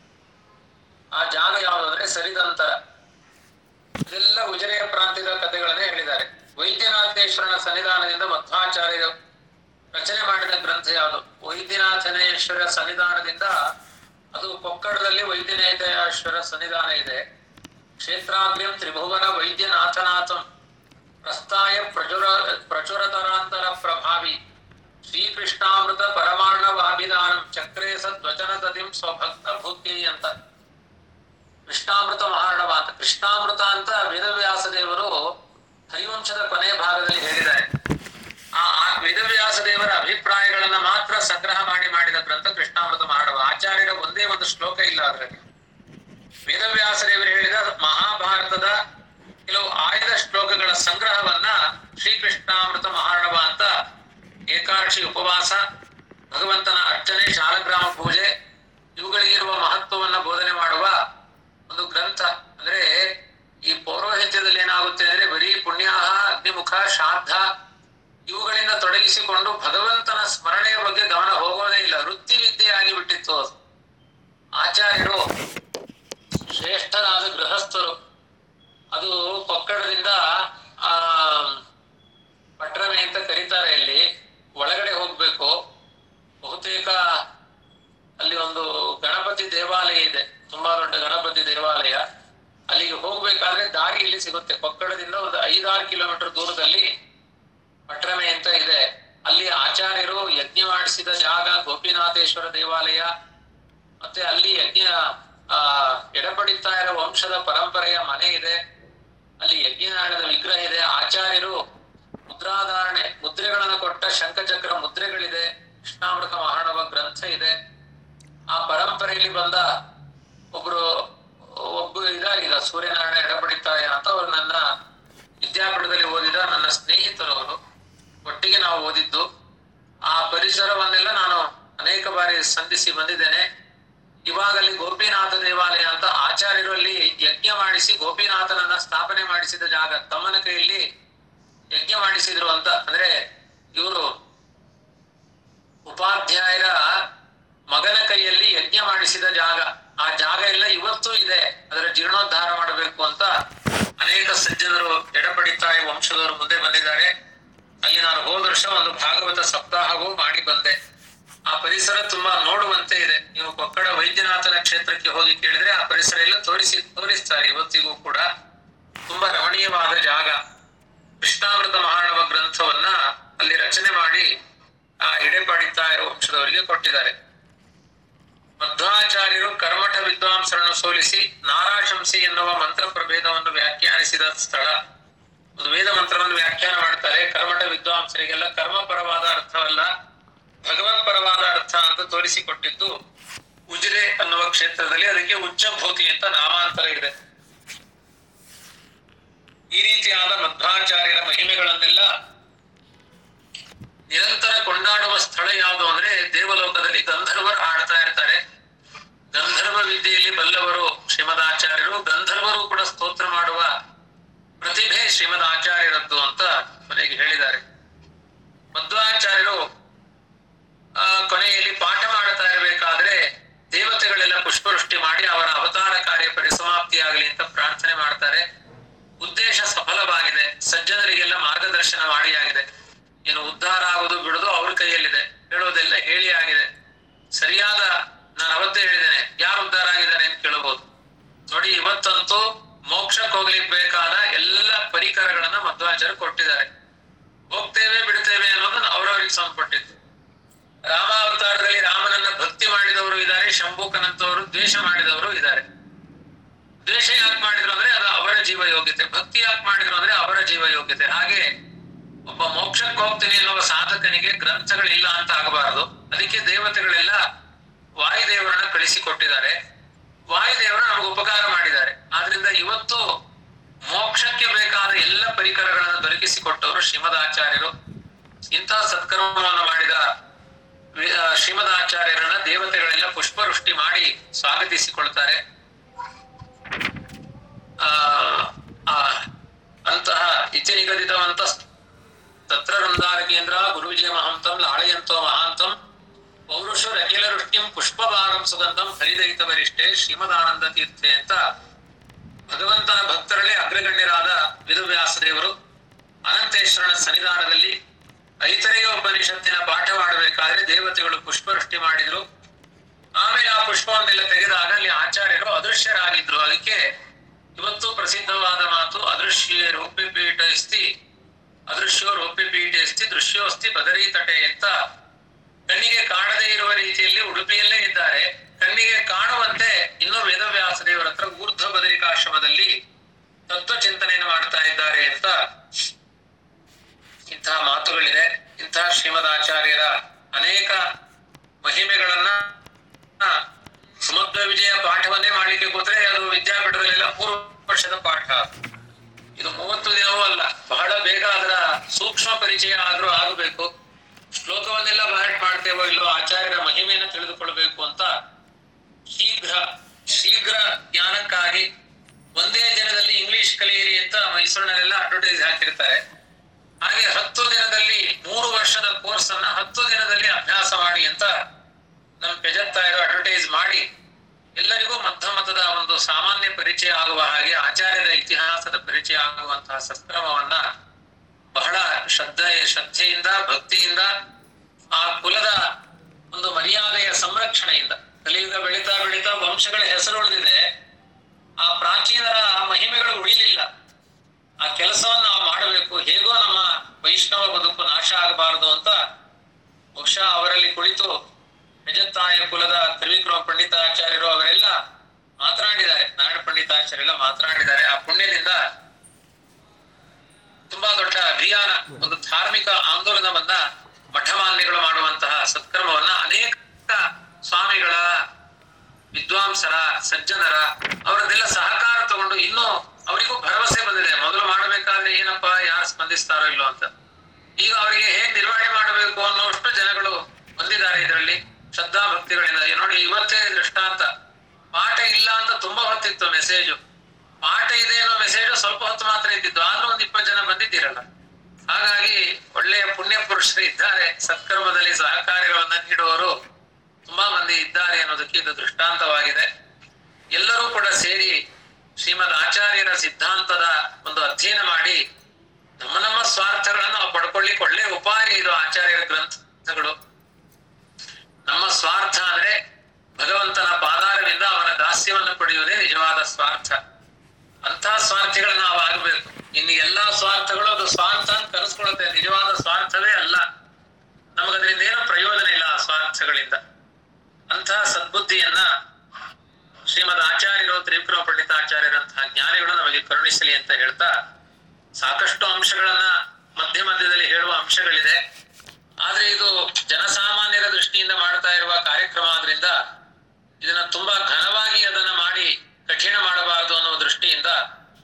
ಆ ಜಾಗ ಯಾವುದಂದ್ರೆ ಸರಿದಂತರ ಇದೆಲ್ಲ ಉಜಿರೆಯ ಪ್ರಾಂತ್ಯದ ಕಥೆಗಳನ್ನೇ ಹೇಳಿದ್ದಾರೆ ವೈದ್ಯನಾಥೇಶ್ವರನ ಸನ್ನಿಧಾನದಿಂದ ಮಧ್ವಾಚಾರ್ಯರು ರಚನೆ ಮಾಡಿದ ಗ್ರಂಥ ಯಾವುದು ವೈದ್ಯನಾಥನೇಶ್ವರ ಸನ್ನಿಧಾನದಿಂದ ಅದು ಕೊಕ್ಕಡದಲ್ಲಿ ವೈದ್ಯನಾಥೇಶ್ವರ ಸನ್ನಿಧಾನ ಇದೆ ಕ್ಷೇತ್ರಾಗ್ರ್ಯಂ ತ್ರಿಭುವನ ವೈದ್ಯನಾಥನಾಥಂ ಪ್ರಸ್ಥಾಯ ಪ್ರಚುರ ಪ್ರಚುರತರಾಂತರ ಪ್ರಭಾವಿ ಶ್ರೀಕೃಷ್ಣಾಮೃತ ಪರಮಾರ್ಣವಾಭಿಧಾನಂ ಚಕ್ರೇ ಸದ್ವಚನ ತದಿಂ ಸ್ವಭಕ್ತ ಭೂತಿ ಅಂತ ಕೃಷ್ಣಾಮೃತ ಮಹಾರ್ಣವ ಅಂತ ಕೃಷ್ಣಾಮೃತ ಅಂತ ವೇದವ್ಯಾಸ ದೇವರು ಹರಿವಂಶದ ಕೊನೆ ಭಾಗದಲ್ಲಿ ಹೇಳಿದ್ದಾರೆ ಆ ಆ ವೇದವ್ಯಾಸ ದೇವರ ಅಭಿಪ್ರಾಯಗಳನ್ನ ಮಾತ್ರ ಸಂಗ್ರಹ ಮಾಡಿ ಮಾಡಿದ ಗ್ರಂಥ ಕೃಷ್ಣಾಮೃತ ಮಹಾರ್ಣವ ಆಚಾರ್ಯರ ಒಂದೇ ಒಂದು ಶ್ಲೋಕ ಇಲ್ಲ ಅದರಲ್ಲಿ ವೇದವ್ಯಾಸ ದೇವರು ಹೇಳಿದ ಮಹಾಭಾರತದ ಕೆಲವು ಆಯ್ದ ಶ್ಲೋಕಗಳ ಸಂಗ್ರಹವನ್ನ ಶ್ರೀಕೃಷ್ಣಾಮೃತ ಮಹಾರ್ಣವ ಅಂತ ಏಕಾದಶಿ ಉಪವಾಸ ಭಗವಂತನ ಅರ್ಚನೆ ಶಾಲಗ್ರಾಮ ಪೂಜೆ ಇವುಗಳಿಗಿರುವ ಮಹತ್ವವನ್ನ ಬೋಧನೆ ಮಾಡುವ ಒಂದು ಗ್ರಂಥ ಅಂದ್ರೆ ಈ ಪೌರೋಹಿತ್ಯದಲ್ಲಿ ಏನಾಗುತ್ತೆ ಅಂದ್ರೆ ಬರೀ ಪುಣ್ಯಾಹ ಅಗ್ನಿಮುಖ ಶ್ರಾದ್ದ ಇವುಗಳಿಂದ ತೊಡಗಿಸಿಕೊಂಡು ಭಗವಂತನ ಸ್ಮರಣೆಯ ಬಗ್ಗೆ ಗಮನ ಹೋಗೋದೇ ಇಲ್ಲ ವೃತ್ತಿ ವಿದ್ಯೆಯಾಗಿ ಬಿಟ್ಟಿತ್ತು ಅದು ಆಚಾರ್ಯರು ಶ್ರೇಷ್ಠರಾದ ಗೃಹಸ್ಥರು ಅದು ಕೊಕ್ಕಡದಿಂದ ಆ ಪಟ್ರಮೆ ಅಂತ ಕರೀತಾರೆ ಇಲ್ಲಿ ಒಳಗಡೆ ಹೋಗ್ಬೇಕು ಬಹುತೇಕ ಅಲ್ಲಿ ಒಂದು ಗಣಪತಿ ದೇವಾಲಯ ಇದೆ ತುಂಬಾ ದೊಡ್ಡ ಗಣಪತಿ ದೇವಾಲಯ ಅಲ್ಲಿಗೆ ಹೋಗ್ಬೇಕಾದ್ರೆ ದಾರಿ ಇಲ್ಲಿ ಸಿಗುತ್ತೆ ಕೊಕ್ಕಡದಿಂದ ಒಂದು ಐದಾರು ಕಿಲೋಮೀಟರ್ ದೂರದಲ್ಲಿ ಪಟ್ರಮೆ ಅಂತ ಇದೆ ಅಲ್ಲಿ ಆಚಾರ್ಯರು ಯಜ್ಞ ಮಾಡಿಸಿದ ಜಾಗ ಗೋಪಿನಾಥೇಶ್ವರ ದೇವಾಲಯ ಮತ್ತೆ ಅಲ್ಲಿ ಯಜ್ಞ ಆ ಎಡಪಡಿತಾ ಇರೋ ವಂಶದ ಪರಂಪರೆಯ ಮನೆ ಇದೆ ಅಲ್ಲಿ ಯಜ್ಞನಾಳದ ವಿಗ್ರಹ ಇದೆ ಆಚಾರ್ಯರು ಮುದ್ರಾಧಾರಣೆ ಮುದ್ರೆಗಳನ್ನು ಕೊಟ್ಟ ಶಂಖಚಕ್ರ ಮುದ್ರೆಗಳಿದೆ ಕೃಷ್ಣಾಮೃತ ಮಹಾಣವ ಗ್ರಂಥ ಇದೆ ಆ ಪರಂಪರೆಯಲ್ಲಿ ಬಂದ ಒಬ್ರು ಒಬ್ಬರು ಇದಾಗಿದ ಸೂರ್ಯನಾರಾಯಣ ಎಡಪಡಿತಾಯ ಅಂತ ಅವರು ನನ್ನ ವಿದ್ಯಾಪೀಠದಲ್ಲಿ ಓದಿದ ನನ್ನ ಸ್ನೇಹಿತರು ಅವರು ಒಟ್ಟಿಗೆ ನಾವು ಓದಿದ್ದು ಆ ಪರಿಸರವನ್ನೆಲ್ಲ ನಾನು ಅನೇಕ ಬಾರಿ ಸಂಧಿಸಿ ಬಂದಿದ್ದೇನೆ ಇವಾಗ ಅಲ್ಲಿ ಗೋಪಿನಾಥ ದೇವಾಲಯ ಅಂತ ಆಚಾರ್ಯರು ಅಲ್ಲಿ ಯಜ್ಞ ಮಾಡಿಸಿ ಗೋಪಿನಾಥನನ್ನ ಸ್ಥಾಪನೆ ಮಾಡಿಸಿದ ಜಾಗ ತಮ್ಮನ ಕೈಯಲ್ಲಿ ಯಜ್ಞ ಮಾಡಿಸಿದ್ರು ಅಂತ ಅಂದ್ರೆ ಇವರು ಉಪಾಧ್ಯಾಯರ ಮಗನ ಕೈಯಲ್ಲಿ ಯಜ್ಞ ಮಾಡಿಸಿದ ಜಾಗ ಆ ಜಾಗ ಎಲ್ಲ ಇವತ್ತೂ ಇದೆ ಅದರ ಜೀರ್ಣೋದ್ಧಾರ ಮಾಡಬೇಕು ಅಂತ ಅನೇಕ ಸಜ್ಜನರು ಎಡಪಡಿತಾಯ ವಂಶದವರು ಮುಂದೆ ಬಂದಿದ್ದಾರೆ ಅಲ್ಲಿ ನಾನು ಹೋದ ವರ್ಷ ಒಂದು ಭಾಗವತ ಸಪ್ತಾಹವೂ ಮಾಡಿ ಬಂದೆ ಆ ಪರಿಸರ ತುಂಬಾ ನೋಡುವಂತೆ ಇದೆ ನೀವು ಕೊಕ್ಕಡ ವೈದ್ಯನಾಥನ ಕ್ಷೇತ್ರಕ್ಕೆ ಹೋಗಿ ಕೇಳಿದ್ರೆ ಆ ಪರಿಸರ ಎಲ್ಲ ತೋರಿಸಿ ತೋರಿಸ್ತಾರೆ ಇವತ್ತಿಗೂ ಕೂಡ ತುಂಬಾ ರಮಣೀಯವಾದ ಜಾಗ ಕೃಷ್ಣಾಮೃತ ಮಹಾಣವ ಗ್ರಂಥವನ್ನ ಅಲ್ಲಿ ರಚನೆ ಮಾಡಿ ಆ ಎಡೆಪಾಡಿತಾಯ ವಂಶದವರಿಗೆ ಕೊಟ್ಟಿದ್ದಾರೆ ಮಧ್ವಾಚಾರ್ಯರು ಕರ್ಮಠ ವಿದ್ವಾಂಸರನ್ನು ಸೋಲಿಸಿ ನಾರಾಶಂಸಿ ಎನ್ನುವ ಮಂತ್ರ ಪ್ರಭೇದವನ್ನು ವ್ಯಾಖ್ಯಾನಿಸಿದ ಸ್ಥಳ ಒಂದು ವೇದ ಮಂತ್ರವನ್ನು ವ್ಯಾಖ್ಯಾನ ಮಾಡ್ತಾರೆ ಕರ್ಮಠ ವಿದ್ವಾಂಸರಿಗೆಲ್ಲ ಕರ್ಮಪರವಾದ ಅರ್ಥವಲ್ಲ ಭಗವತ್ ಪರವಾದ ಅರ್ಥ ಅಂತ ತೋರಿಸಿಕೊಟ್ಟಿದ್ದು ಉಜಿರೆ ಅನ್ನುವ ಕ್ಷೇತ್ರದಲ್ಲಿ ಅದಕ್ಕೆ ಉಚ್ಚಭೂತಿ ಅಂತ ನಾಮಾಂತರ ಇದೆ ಈ ರೀತಿ ರೀತಿಯಾದ ಮಧ್ವಾಚಾರ್ಯರ ಮಹಿಮೆಗಳನ್ನೆಲ್ಲ ನಿರಂತರ ಕೊಂಡಾಡುವ ಸ್ಥಳ ಯಾವುದು ಅಂದ್ರೆ ದೇವಲೋಕದಲ್ಲಿ ಗಂಧರ್ವರು ಹಾಡ್ತಾ ಇರ್ತಾರೆ ಗಂಧರ್ವ ವಿದ್ಯೆಯಲ್ಲಿ ಬಲ್ಲವರು ಶ್ರೀಮದಾಚಾರ್ಯರು ಗಂಧರ್ವರು ಕೂಡ ಸ್ತೋತ್ರ ಮಾಡುವ ಪ್ರತಿಭೆ ಶ್ರೀಮದಾಚಾರ್ಯರದ್ದು ಅಂತ ಕೊನೆಗೆ ಹೇಳಿದ್ದಾರೆ ಮಧ್ವಾಚಾರ್ಯರು ಆ ಕೊನೆಯಲ್ಲಿ ಪಾಠ ಮಾಡ್ತಾ ಇರಬೇಕಾದ್ರೆ ದೇವತೆಗಳೆಲ್ಲ ಪುಷ್ಪವೃಷ್ಟಿ ಮಾಡಿ ಅವರ ಅವತಾರ ಕಾರ್ಯ ಪರಿಸಮಾಪ್ತಿಯಾಗಲಿ ಅಂತ ಪ್ರಾರ್ಥನೆ ಮಾಡ್ತಾರೆ ಉದ್ದೇಶ ಸಫಲವಾಗಿದೆ ಸಜ್ಜನರಿಗೆಲ್ಲ ಮಾರ್ಗದರ್ಶನ ಮಾಡಿ ಆಗಿದೆ ಇನ್ನು ಉದ್ಧಾರ ಆಗುದು ಬಿಡುದು ಅವ್ರ ಕೈಯಲ್ಲಿದೆ ಹೇಳೋದೆಲ್ಲ ಹೇಳಿ ಆಗಿದೆ ಸರಿಯಾದ ನಾನು ಅವತ್ತೇ ಹೇಳಿದ್ದೇನೆ ಯಾರು ಉದ್ಧಾರ ಆಗಿದ್ದಾರೆ ಅಂತ ಕೇಳಬಹುದು ನೋಡಿ ಇವತ್ತಂತೂ ಮೋಕ್ಷಕ್ಕೆ ಹೋಗ್ಲಿಕ್ಕೆ ಬೇಕಾದ ಎಲ್ಲ ಪರಿಕರಗಳನ್ನ ಮಧ್ವಾಚಾರ್ಯ ಕೊಟ್ಟಿದ್ದಾರೆ ಹೋಗ್ತೇವೆ ಬಿಡ್ತೇವೆ ಅನ್ನೋದು ಅವರವರಿಗೆ ಸಂಬಂಧಪಟ್ಟಿದ್ದು ರಾಮಾವತಾರದಲ್ಲಿ ರಾಮನನ್ನ ಭಕ್ತಿ ಮಾಡಿದವರು ಇದ್ದಾರೆ ಶಂಭೂಕನಂತವರು ದ್ವೇಷ ಮಾಡಿದವರು ಇದ್ದಾರೆ ದ್ವೇಷ ಯಾಕೆ ಮಾಡಿದ್ರು ಅಂದ್ರೆ ಅದು ಅವರ ಜೀವ ಯೋಗ್ಯತೆ ಭಕ್ತಿ ಯಾಕೆ ಮಾಡಿದ್ರು ಅಂದ್ರೆ ಅವರ ಜೀವ ಯೋಗ್ಯತೆ ಹಾಗೆ ಒಬ್ಬ ಮೋಕ್ಷಕ್ಕೆ ಹೋಗ್ತೀನಿ ಅನ್ನುವ ಸಾಧಕನಿಗೆ ಗ್ರಂಥಗಳಿಲ್ಲ ಅಂತ ಆಗಬಾರದು ಅದಕ್ಕೆ ದೇವತೆಗಳೆಲ್ಲ ವಾಯುದೇವರನ್ನ ಕಳಿಸಿಕೊಟ್ಟಿದ್ದಾರೆ ವಾಯುದೇವರು ನಮಗೆ ಉಪಕಾರ ಮಾಡಿದ್ದಾರೆ ಆದ್ರಿಂದ ಇವತ್ತು ಮೋಕ್ಷಕ್ಕೆ ಬೇಕಾದ ಎಲ್ಲ ಪರಿಕರಗಳನ್ನು ದೊರಕಿಸಿಕೊಟ್ಟವರು ಶ್ರೀಮದಾಚಾರ್ಯರು ಇಂತಹ ಸತ್ಕರ್ಮವನ್ನು ಮಾಡಿದ ವಿ- ಆ, ಶ್ರೀಮದಾಚಾರ್ಯರನ್ನ ದೇವತೆಗಳೆಲ್ಲ ಪುಷ್ಪವೃಷ್ಟಿ ಮಾಡಿ ಸ್ವಾಗತಿಸಿಕೊಳ್ತಾರೆ ಆ ಆ, ಅಂತಹ ಇತಿ ನಿಗದಿತವಂತ ತತ್ರ ವೃಂದಾರ ಕೇಂದ್ರ ಗುರುವಿಜಯ ಮಹಂತಂ ಲಾಳಯಂತೋ ಮಹಾಂತಂ ಪೌರುಷರು ಅಖಿಲ ವೃಷ್ಟಿಂ ಪುಷ್ಪಭಾರಂ ಸುಗಂಧಂ ಹರಿದಯಿತ ವರಿಷ್ಠೆ ಶ್ರೀಮದಾನಂದ ತೀರ್ಥೆ ಅಂತ ಭಗವಂತನ ಭಕ್ತರಲ್ಲೇ ಅಗ್ರಗಣ್ಯರಾದ ವಿದುವ್ಯಾಸ ದೇವರು ಅನಂತೇಶ್ವರನ ಸನ್ನಿಧಾನದಲ್ಲಿ ಐತರೆಯ ಉಪನಿಷತ್ತಿನ ಪಾಠ ಮಾಡಬೇಕಾದ್ರೆ ದೇವತೆಗಳು ಪುಷ್ಪವೃಷ್ಟಿ ಮಾಡಿದ್ರು ಆಮೇಲೆ ಆ ಪುಷ್ಪವನ್ನೆಲ್ಲ ತೆಗೆದಾಗ ಅಲ್ಲಿ ಆಚಾರ್ಯರು ಅದೃಶ್ಯರಾಗಿದ್ರು ಅದಕ್ಕೆ ಇವತ್ತು ಪ್ರಸಿದ್ಧವಾದ ಮಾತು ಅದೃಶ್ಯ ರೂಪ್ಯಪೀಠ ಇಸ್ತಿ ಅದೃಶ್ಯೋ ರೂಪ್ಯಪೀಠ ಇಸ್ತಿ ದೃಶ್ಯೋಸ್ತಿ ಬದರಿ ತಟೆ ಅಂತ ಕಣ್ಣಿಗೆ ಕಾಣದೇ ಇರುವ ರೀತಿಯಲ್ಲಿ ಉಡುಪಿಯಲ್ಲೇ ಇದ್ದಾರೆ ಕಣ್ಣಿಗೆ ಕಾಣುವಂತೆ ಇನ್ನೂ ವೇದವ್ಯಾಸ ದೇವರ ಹತ್ರ ಊರ್ಧ್ವ ಬದರಿಕಾಶ್ರಮದಲ್ಲಿ ತತ್ವ ಚಿಂತನೆಯನ್ನು ಮಾಡ್ತಾ ಇದ್ದಾರೆ ಅಂತ ಇಂತಹ ಮಾತುಗಳಿದೆ ಇಂತಹ ಶ್ರೀಮದಾಚಾರ್ಯರ ಅನೇಕ ಮಹಿಮೆಗಳನ್ನ ಆ, ಸಮುದ್ರ ವಿಜಯ ಪಾಠವನ್ನೇ ಮಾಡ್ಲಿಕ್ಕೆ ಕೂತ್ರೆ ಅದು ವಿದ್ಯಾಪೀಠದಲ್ಲೆಲ್ಲ ಮೂರು ವರ್ಷದ ಪಾಠ ಇದು ಮೂವತ್ತು ದಿನವೂ ಅಲ್ಲ ಬಹಳ ಬೇಗ ಅದರ ಸೂಕ್ಷ್ಮ ಪರಿಚಯ ಆದ್ರೂ ಆಗಬೇಕು ಶ್ಲೋಕವನ್ನೆಲ್ಲ ಬಾಟ್ ಮಾಡ್ತೇವೋ ಇಲ್ಲೋ ಆಚಾರ್ಯರ ಮಹಿಮೆಯನ್ನು ತಿಳಿದುಕೊಳ್ಬೇಕು ಅಂತ ಶೀಘ್ರ ಶೀಘ್ರ ಜ್ಞಾನಕ್ಕಾಗಿ ಒಂದೇ ದಿನದಲ್ಲಿ ಇಂಗ್ಲಿಷ್ ಕಲಿಯಿರಿ ಅಂತ ಮೈಸೂರಿನಲ್ಲೆಲ್ಲ ಅಡ್ವರ್ಟೈಸ್ ಹಾಕಿರ್ತಾರೆ ಹಾಗೆ ಹತ್ತು ದಿನದಲ್ಲಿ ಮೂರು ವರ್ಷದ ಕೋರ್ಸ್ ಅನ್ನ ಹತ್ತು ದಿನದಲ್ಲಿ ಅಭ್ಯಾಸ ಮಾಡಿ ಅಂತ ನಮ್ಮ ಪೆಜತ್ತಾಯರು ಅಡ್ವರ್ಟೈಸ್ ಮಾಡಿ ಎಲ್ಲರಿಗೂ ಮಧ್ಯ ಮತದ ಒಂದು ಸಾಮಾನ್ಯ ಪರಿಚಯ ಆಗುವ ಹಾಗೆ ಆಚಾರ್ಯರ ಇತಿಹಾಸದ ಪರಿಚಯ ಆಗುವಂತಹ ಸತ್ಕ್ರಮವನ್ನ ಬಹಳ ಶ್ರದ್ಧೆ ಶ್ರದ್ಧೆಯಿಂದ ಭಕ್ತಿಯಿಂದ ಆ ಕುಲದ ಒಂದು ಮರ್ಯಾದೆಯ ಸಂರಕ್ಷಣೆಯಿಂದ ಕಲಿಯುಗ ಬೆಳೀತಾ ಬೆಳೀತಾ ವಂಶಗಳ ಹೆಸರು ಉಳಿದಿದೆ ಆ ಪ್ರಾಚೀನರ ಮಹಿಮೆಗಳು ಉಳಿಲಿಲ್ಲ ಆ ಕೆಲಸವನ್ನು ನಾವು ಮಾಡಬೇಕು ಹೇಗೋ ನಮ್ಮ ವೈಷ್ಣವ ಬದುಕು ನಾಶ ಆಗಬಾರದು ಅಂತ ಬಹುಶಃ ಅವರಲ್ಲಿ ಕುಳಿತು ನಿಜತ್ತಾಯ ಕುಲದ ತ್ರಿವಿಕ್ರಮ ಪಂಡಿತಾಚಾರ್ಯರು ಅವರೆಲ್ಲ ಮಾತನಾಡಿದ್ದಾರೆ ನಾರಾಯಣ ಪಂಡಿತಾಚಾರ್ಯರೆಲ್ಲ ಮಾತನಾಡಿದ್ದಾರೆ ಆ ಪುಣ್ಯದಿಂದ ತುಂಬಾ ದೊಡ್ಡ ಅಭಿಯಾನ ಒಂದು ಧಾರ್ಮಿಕ ಆಂದೋಲನವನ್ನ ಮಠಮಾನ್ಯಗಳು ಮಾಡುವಂತಹ ಸತ್ಕರ್ಮವನ್ನ ಅನೇಕ ಸ್ವಾಮಿಗಳ ವಿದ್ವಾಂಸರ ಸಜ್ಜನರ ಅವರದ್ದೆಲ್ಲ ಸಹಕಾರ ತಗೊಂಡು ಇನ್ನೂ ಅವರಿಗೂ ಭರವಸೆ ಬಂದಿದೆ ಮೊದಲು ಮಾಡಬೇಕಾದ್ರೆ ಏನಪ್ಪಾ ಯಾರು ಸ್ಪಂದಿಸ್ತಾರೋ ಇಲ್ಲೋ ಅಂತ ಈಗ ಅವರಿಗೆ ಹೇಗ್ ನಿರ್ವಹಣೆ ಮಾಡಬೇಕು ಅನ್ನೋಷ್ಟು ಜನಗಳು ಬಂದಿದ್ದಾರೆ ಇದರಲ್ಲಿ ಶ್ರದ್ಧಾ ಭಕ್ತಿಗಳಿಂದ ಈ ನೋಡಿ ಇವತ್ತೇ ದೃಷ್ಟಾಂತ ಪಾಠ ಇಲ್ಲ ಅಂತ ತುಂಬಾ ಹೊತ್ತಿತ್ತು ಮೆಸೇಜು ಪಾಠ ಇದೆ ಅನ್ನೋ ಮೆಸೇಜ್ ಸ್ವಲ್ಪ ಹೊತ್ತು ಮಾತ್ರ ಇದ್ದಿದ್ದು ಆದ್ರೂ ಒಂದ್ ಇಪ್ಪತ್ತು ಜನ ಬಂದಿದ್ದೀರಲ್ಲ ಹಾಗಾಗಿ ಒಳ್ಳೆಯ ಪುಣ್ಯ ಪುರುಷರು ಇದ್ದಾರೆ ಸತ್ಕರ್ಮದಲ್ಲಿ ಸಹಕಾರ್ಯಗಳನ್ನ ನೀಡುವವರು ತುಂಬಾ ಮಂದಿ ಇದ್ದಾರೆ ಅನ್ನೋದಕ್ಕೆ ಇದು ದೃಷ್ಟಾಂತವಾಗಿದೆ ಎಲ್ಲರೂ ಕೂಡ ಸೇರಿ ಶ್ರೀಮದ್ ಆಚಾರ್ಯರ ಸಿದ್ಧಾಂತದ ಒಂದು ಅಧ್ಯಯನ ಮಾಡಿ ನಮ್ಮ ನಮ್ಮ ಸ್ವಾರ್ಥಗಳನ್ನು ನಾವು ಪಡ್ಕೊಳ್ಳಿಕ್ಕೆ ಒಳ್ಳೆ ಉಪಾಯ ಇದು ಆಚಾರ್ಯರ ಗ್ರಂಥಗಳು ನಮ್ಮ ಸ್ವಾರ್ಥ ಅಂದ್ರೆ ಭಗವಂತನ ಪಾದಾರದಿಂದ ಅವನ ದಾಸ್ಯವನ್ನು ಪಡೆಯುವುದೇ ನಿಜವಾದ ಸ್ವಾರ್ಥ ಅಂತಹ ಸ್ವಾರ್ಥಿಗಳು ನಾವು ಆಗಬೇಕು ಇನ್ನು ಎಲ್ಲಾ ಸ್ವಾರ್ಥಗಳು ಅದು ಸ್ವಾರ್ಥ ಅಂತ ಕರೆಸ್ಕೊಳ್ಳುತ್ತೆ ನಿಜವಾದ ಸ್ವಾರ್ಥವೇ ಅಲ್ಲ ನಮಗದರಿಂದ ಏನು ಪ್ರಯೋಜನ ಇಲ್ಲ ಆ ಸ್ವಾರ್ಥಗಳಿಂದ ಅಂತಹ ಸದ್ಬುದ್ಧಿಯನ್ನ ಶ್ರೀಮದ್ ಆಚಾರ್ಯರು ತ್ರಿವಿಕ್ರಮ ಪಂಡಿತಾಚಾರ್ಯರಂತಹ ಜ್ಞಾನಿಗಳು ನಮಗೆ ಕರುಣಿಸಲಿ ಅಂತ ಹೇಳ್ತಾ ಸಾಕಷ್ಟು ಅಂಶಗಳನ್ನ ಮಧ್ಯ ಮಧ್ಯದಲ್ಲಿ ಹೇಳುವ ಅಂಶಗಳಿದೆ ಆದ್ರೆ ಇದು ಜನಸಾಮಾನ್ಯರ ದೃಷ್ಟಿಯಿಂದ ಮಾಡ್ತಾ ಇರುವ ಕಾರ್ಯಕ್ರಮ ಆದ್ರಿಂದ ಇದನ್ನ ತುಂಬಾ ಘನವಾಗಿ ಅದನ್ನ ಮಾಡಿ ಕಠಿಣ ಮಾಡಬಾರದು ಅನ್ನೋ ದೃಷ್ಟಿಯಿಂದ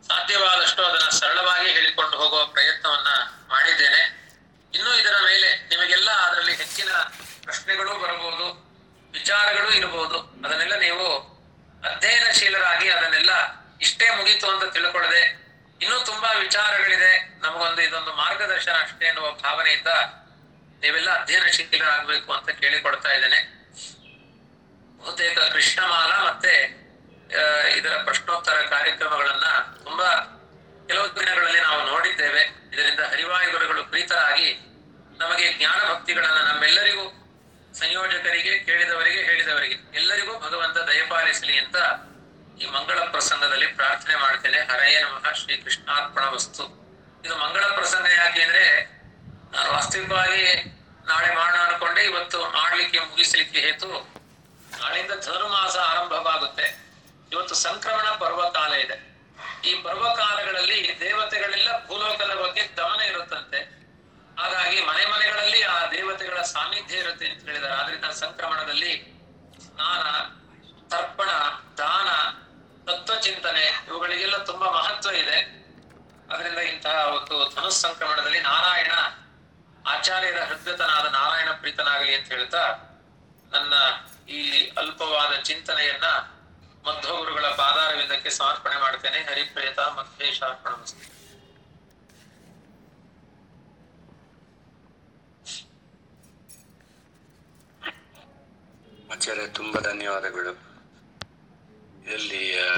ಸಾಧ್ಯವಾದಷ್ಟು ಅದನ್ನ ಸರಳವಾಗಿ ಹೇಳಿಕೊಂಡು ಹೋಗುವ ಪ್ರಯತ್ನವನ್ನ ಮಾಡಿದ್ದೇನೆ ಇನ್ನು ಇದರ ಮೇಲೆ ನಿಮಗೆಲ್ಲ ಅದರಲ್ಲಿ ಹೆಚ್ಚಿನ ಪ್ರಶ್ನೆಗಳು ಬರಬಹುದು ವಿಚಾರಗಳು ಇರಬಹುದು ಅದನ್ನೆಲ್ಲ ನೀವು ಅಧ್ಯಯನಶೀಲರಾಗಿ ಅದನ್ನೆಲ್ಲ ಇಷ್ಟೇ ಮುಗೀತು ಅಂತ ತಿಳ್ಕೊಳ್ಳದೆ ಇನ್ನೂ ತುಂಬಾ ವಿಚಾರಗಳಿದೆ ನಮಗೊಂದು ಇದೊಂದು ಮಾರ್ಗದರ್ಶನ ಅಷ್ಟೇ ಎನ್ನುವ ಭಾವನೆಯಿಂದ ನೀವೆಲ್ಲ ಅಧ್ಯಯನಶೀಲರಾಗಬೇಕು ಅಂತ ಕೇಳಿಕೊಡ್ತಾ ಇದ್ದೇನೆ ಬಹುತೇಕ ಕೃಷ್ಣಮಾಲ ಮತ್ತೆ ಆ, ಇದರ ಪ್ರಶ್ನೋತ್ತರ ಕಾರ್ಯಕ್ರಮಗಳನ್ನ ತುಂಬಾ ಕೆಲವು ದಿನಗಳಲ್ಲಿ ನಾವು ನೋಡಿದ್ದೇವೆ ಇದರಿಂದ ಹರಿವಾಯುಗುರುಗಳು ಪ್ರೀತರಾಗಿ ನಮಗೆ ಜ್ಞಾನ ಭಕ್ತಿಗಳನ್ನ ನಮ್ಮೆಲ್ಲರಿಗೂ ಸಂಯೋಜಕರಿಗೆ ಕೇಳಿದವರಿಗೆ ಹೇಳಿದವರಿಗೆ ಎಲ್ಲರಿಗೂ ಭಗವಂತ ದಯಪಾಲಿಸಲಿ ಅಂತ ಈ ಮಂಗಳ ಪ್ರಸಂಗದಲ್ಲಿ ಪ್ರಾರ್ಥನೆ ಮಾಡ್ತೇನೆ ಹರಯೇ ನಮಃ ಶ್ರೀ ಕೃಷ್ಣಾರ್ಪಣ ವಸ್ತು ಇದು ಮಂಗಳ ಪ್ರಸಂಗ ಯಾಕೆ ಅಂದ್ರೆ ನಾನು ವಾಸ್ತವಿಕವಾಗಿ ನಾಳೆ ಮಾಡೋಣ ಅನ್ಕೊಂಡೆ ಇವತ್ತು ಮಾಡ್ಲಿಕ್ಕೆ ಮುಗಿಸ್ಲಿಕ್ಕೆ ಹೇತು ನಾಳೆಯಿಂದ ಧನುರ್ಮಾಸ ಆರಂಭವಾಗುತ್ತೆ ಇವತ್ತು ಸಂಕ್ರಮಣ ಪರ್ವಕಾಲ ಇದೆ ಈ ಪರ್ವಕಾಲಗಳಲ್ಲಿ ದೇವತೆಗಳೆಲ್ಲ ಭೂಲೋಕದ ಬಗ್ಗೆ ಗಮನ ಇರುತ್ತಂತೆ ಹಾಗಾಗಿ ಮನೆ ಮನೆಗಳಲ್ಲಿ ಆ ದೇವತೆಗಳ ಸಾನ್ನಿಧ್ಯ ಇರುತ್ತೆ ಅಂತ ಹೇಳಿದ್ದಾರೆ ಆದ್ರಿಂದ ಸಂಕ್ರಮಣದಲ್ಲಿ ಸ್ನಾನ ತರ್ಪಣ ದಾನ ತತ್ವಚಿಂತನೆ ಇವುಗಳಿಗೆಲ್ಲ ತುಂಬಾ ಮಹತ್ವ ಇದೆ ಅದರಿಂದ ಇಂತಹ ಒಂದು ಧನುಸ್ ಸಂಕ್ರಮಣದಲ್ಲಿ ನಾರಾಯಣ ಆಚಾರ್ಯರ ಹೃದಯತನಾದ ನಾರಾಯಣ ಪ್ರೀತನಾಗಲಿ ಅಂತ ಹೇಳ್ತಾ ನನ್ನ ಈ ಅಲ್ಪವಾದ ಚಿಂತನೆಯನ್ನ ಮಧ್ವಗುರುಗಳ ಪಾದಾರವಿಂದಕ್ಕೆ ಸಮರ್ಪಣೆ ಮಾಡ್ತೇನೆ ಹರಿಪ್ರಿಯತ ಮಧ್ವೇಶಾರ್ಪಣ ಆಚಾರ್ಯ ತುಂಬಾ ಧನ್ಯವಾದಗಳು ಇದರಲ್ಲಿ ಆ,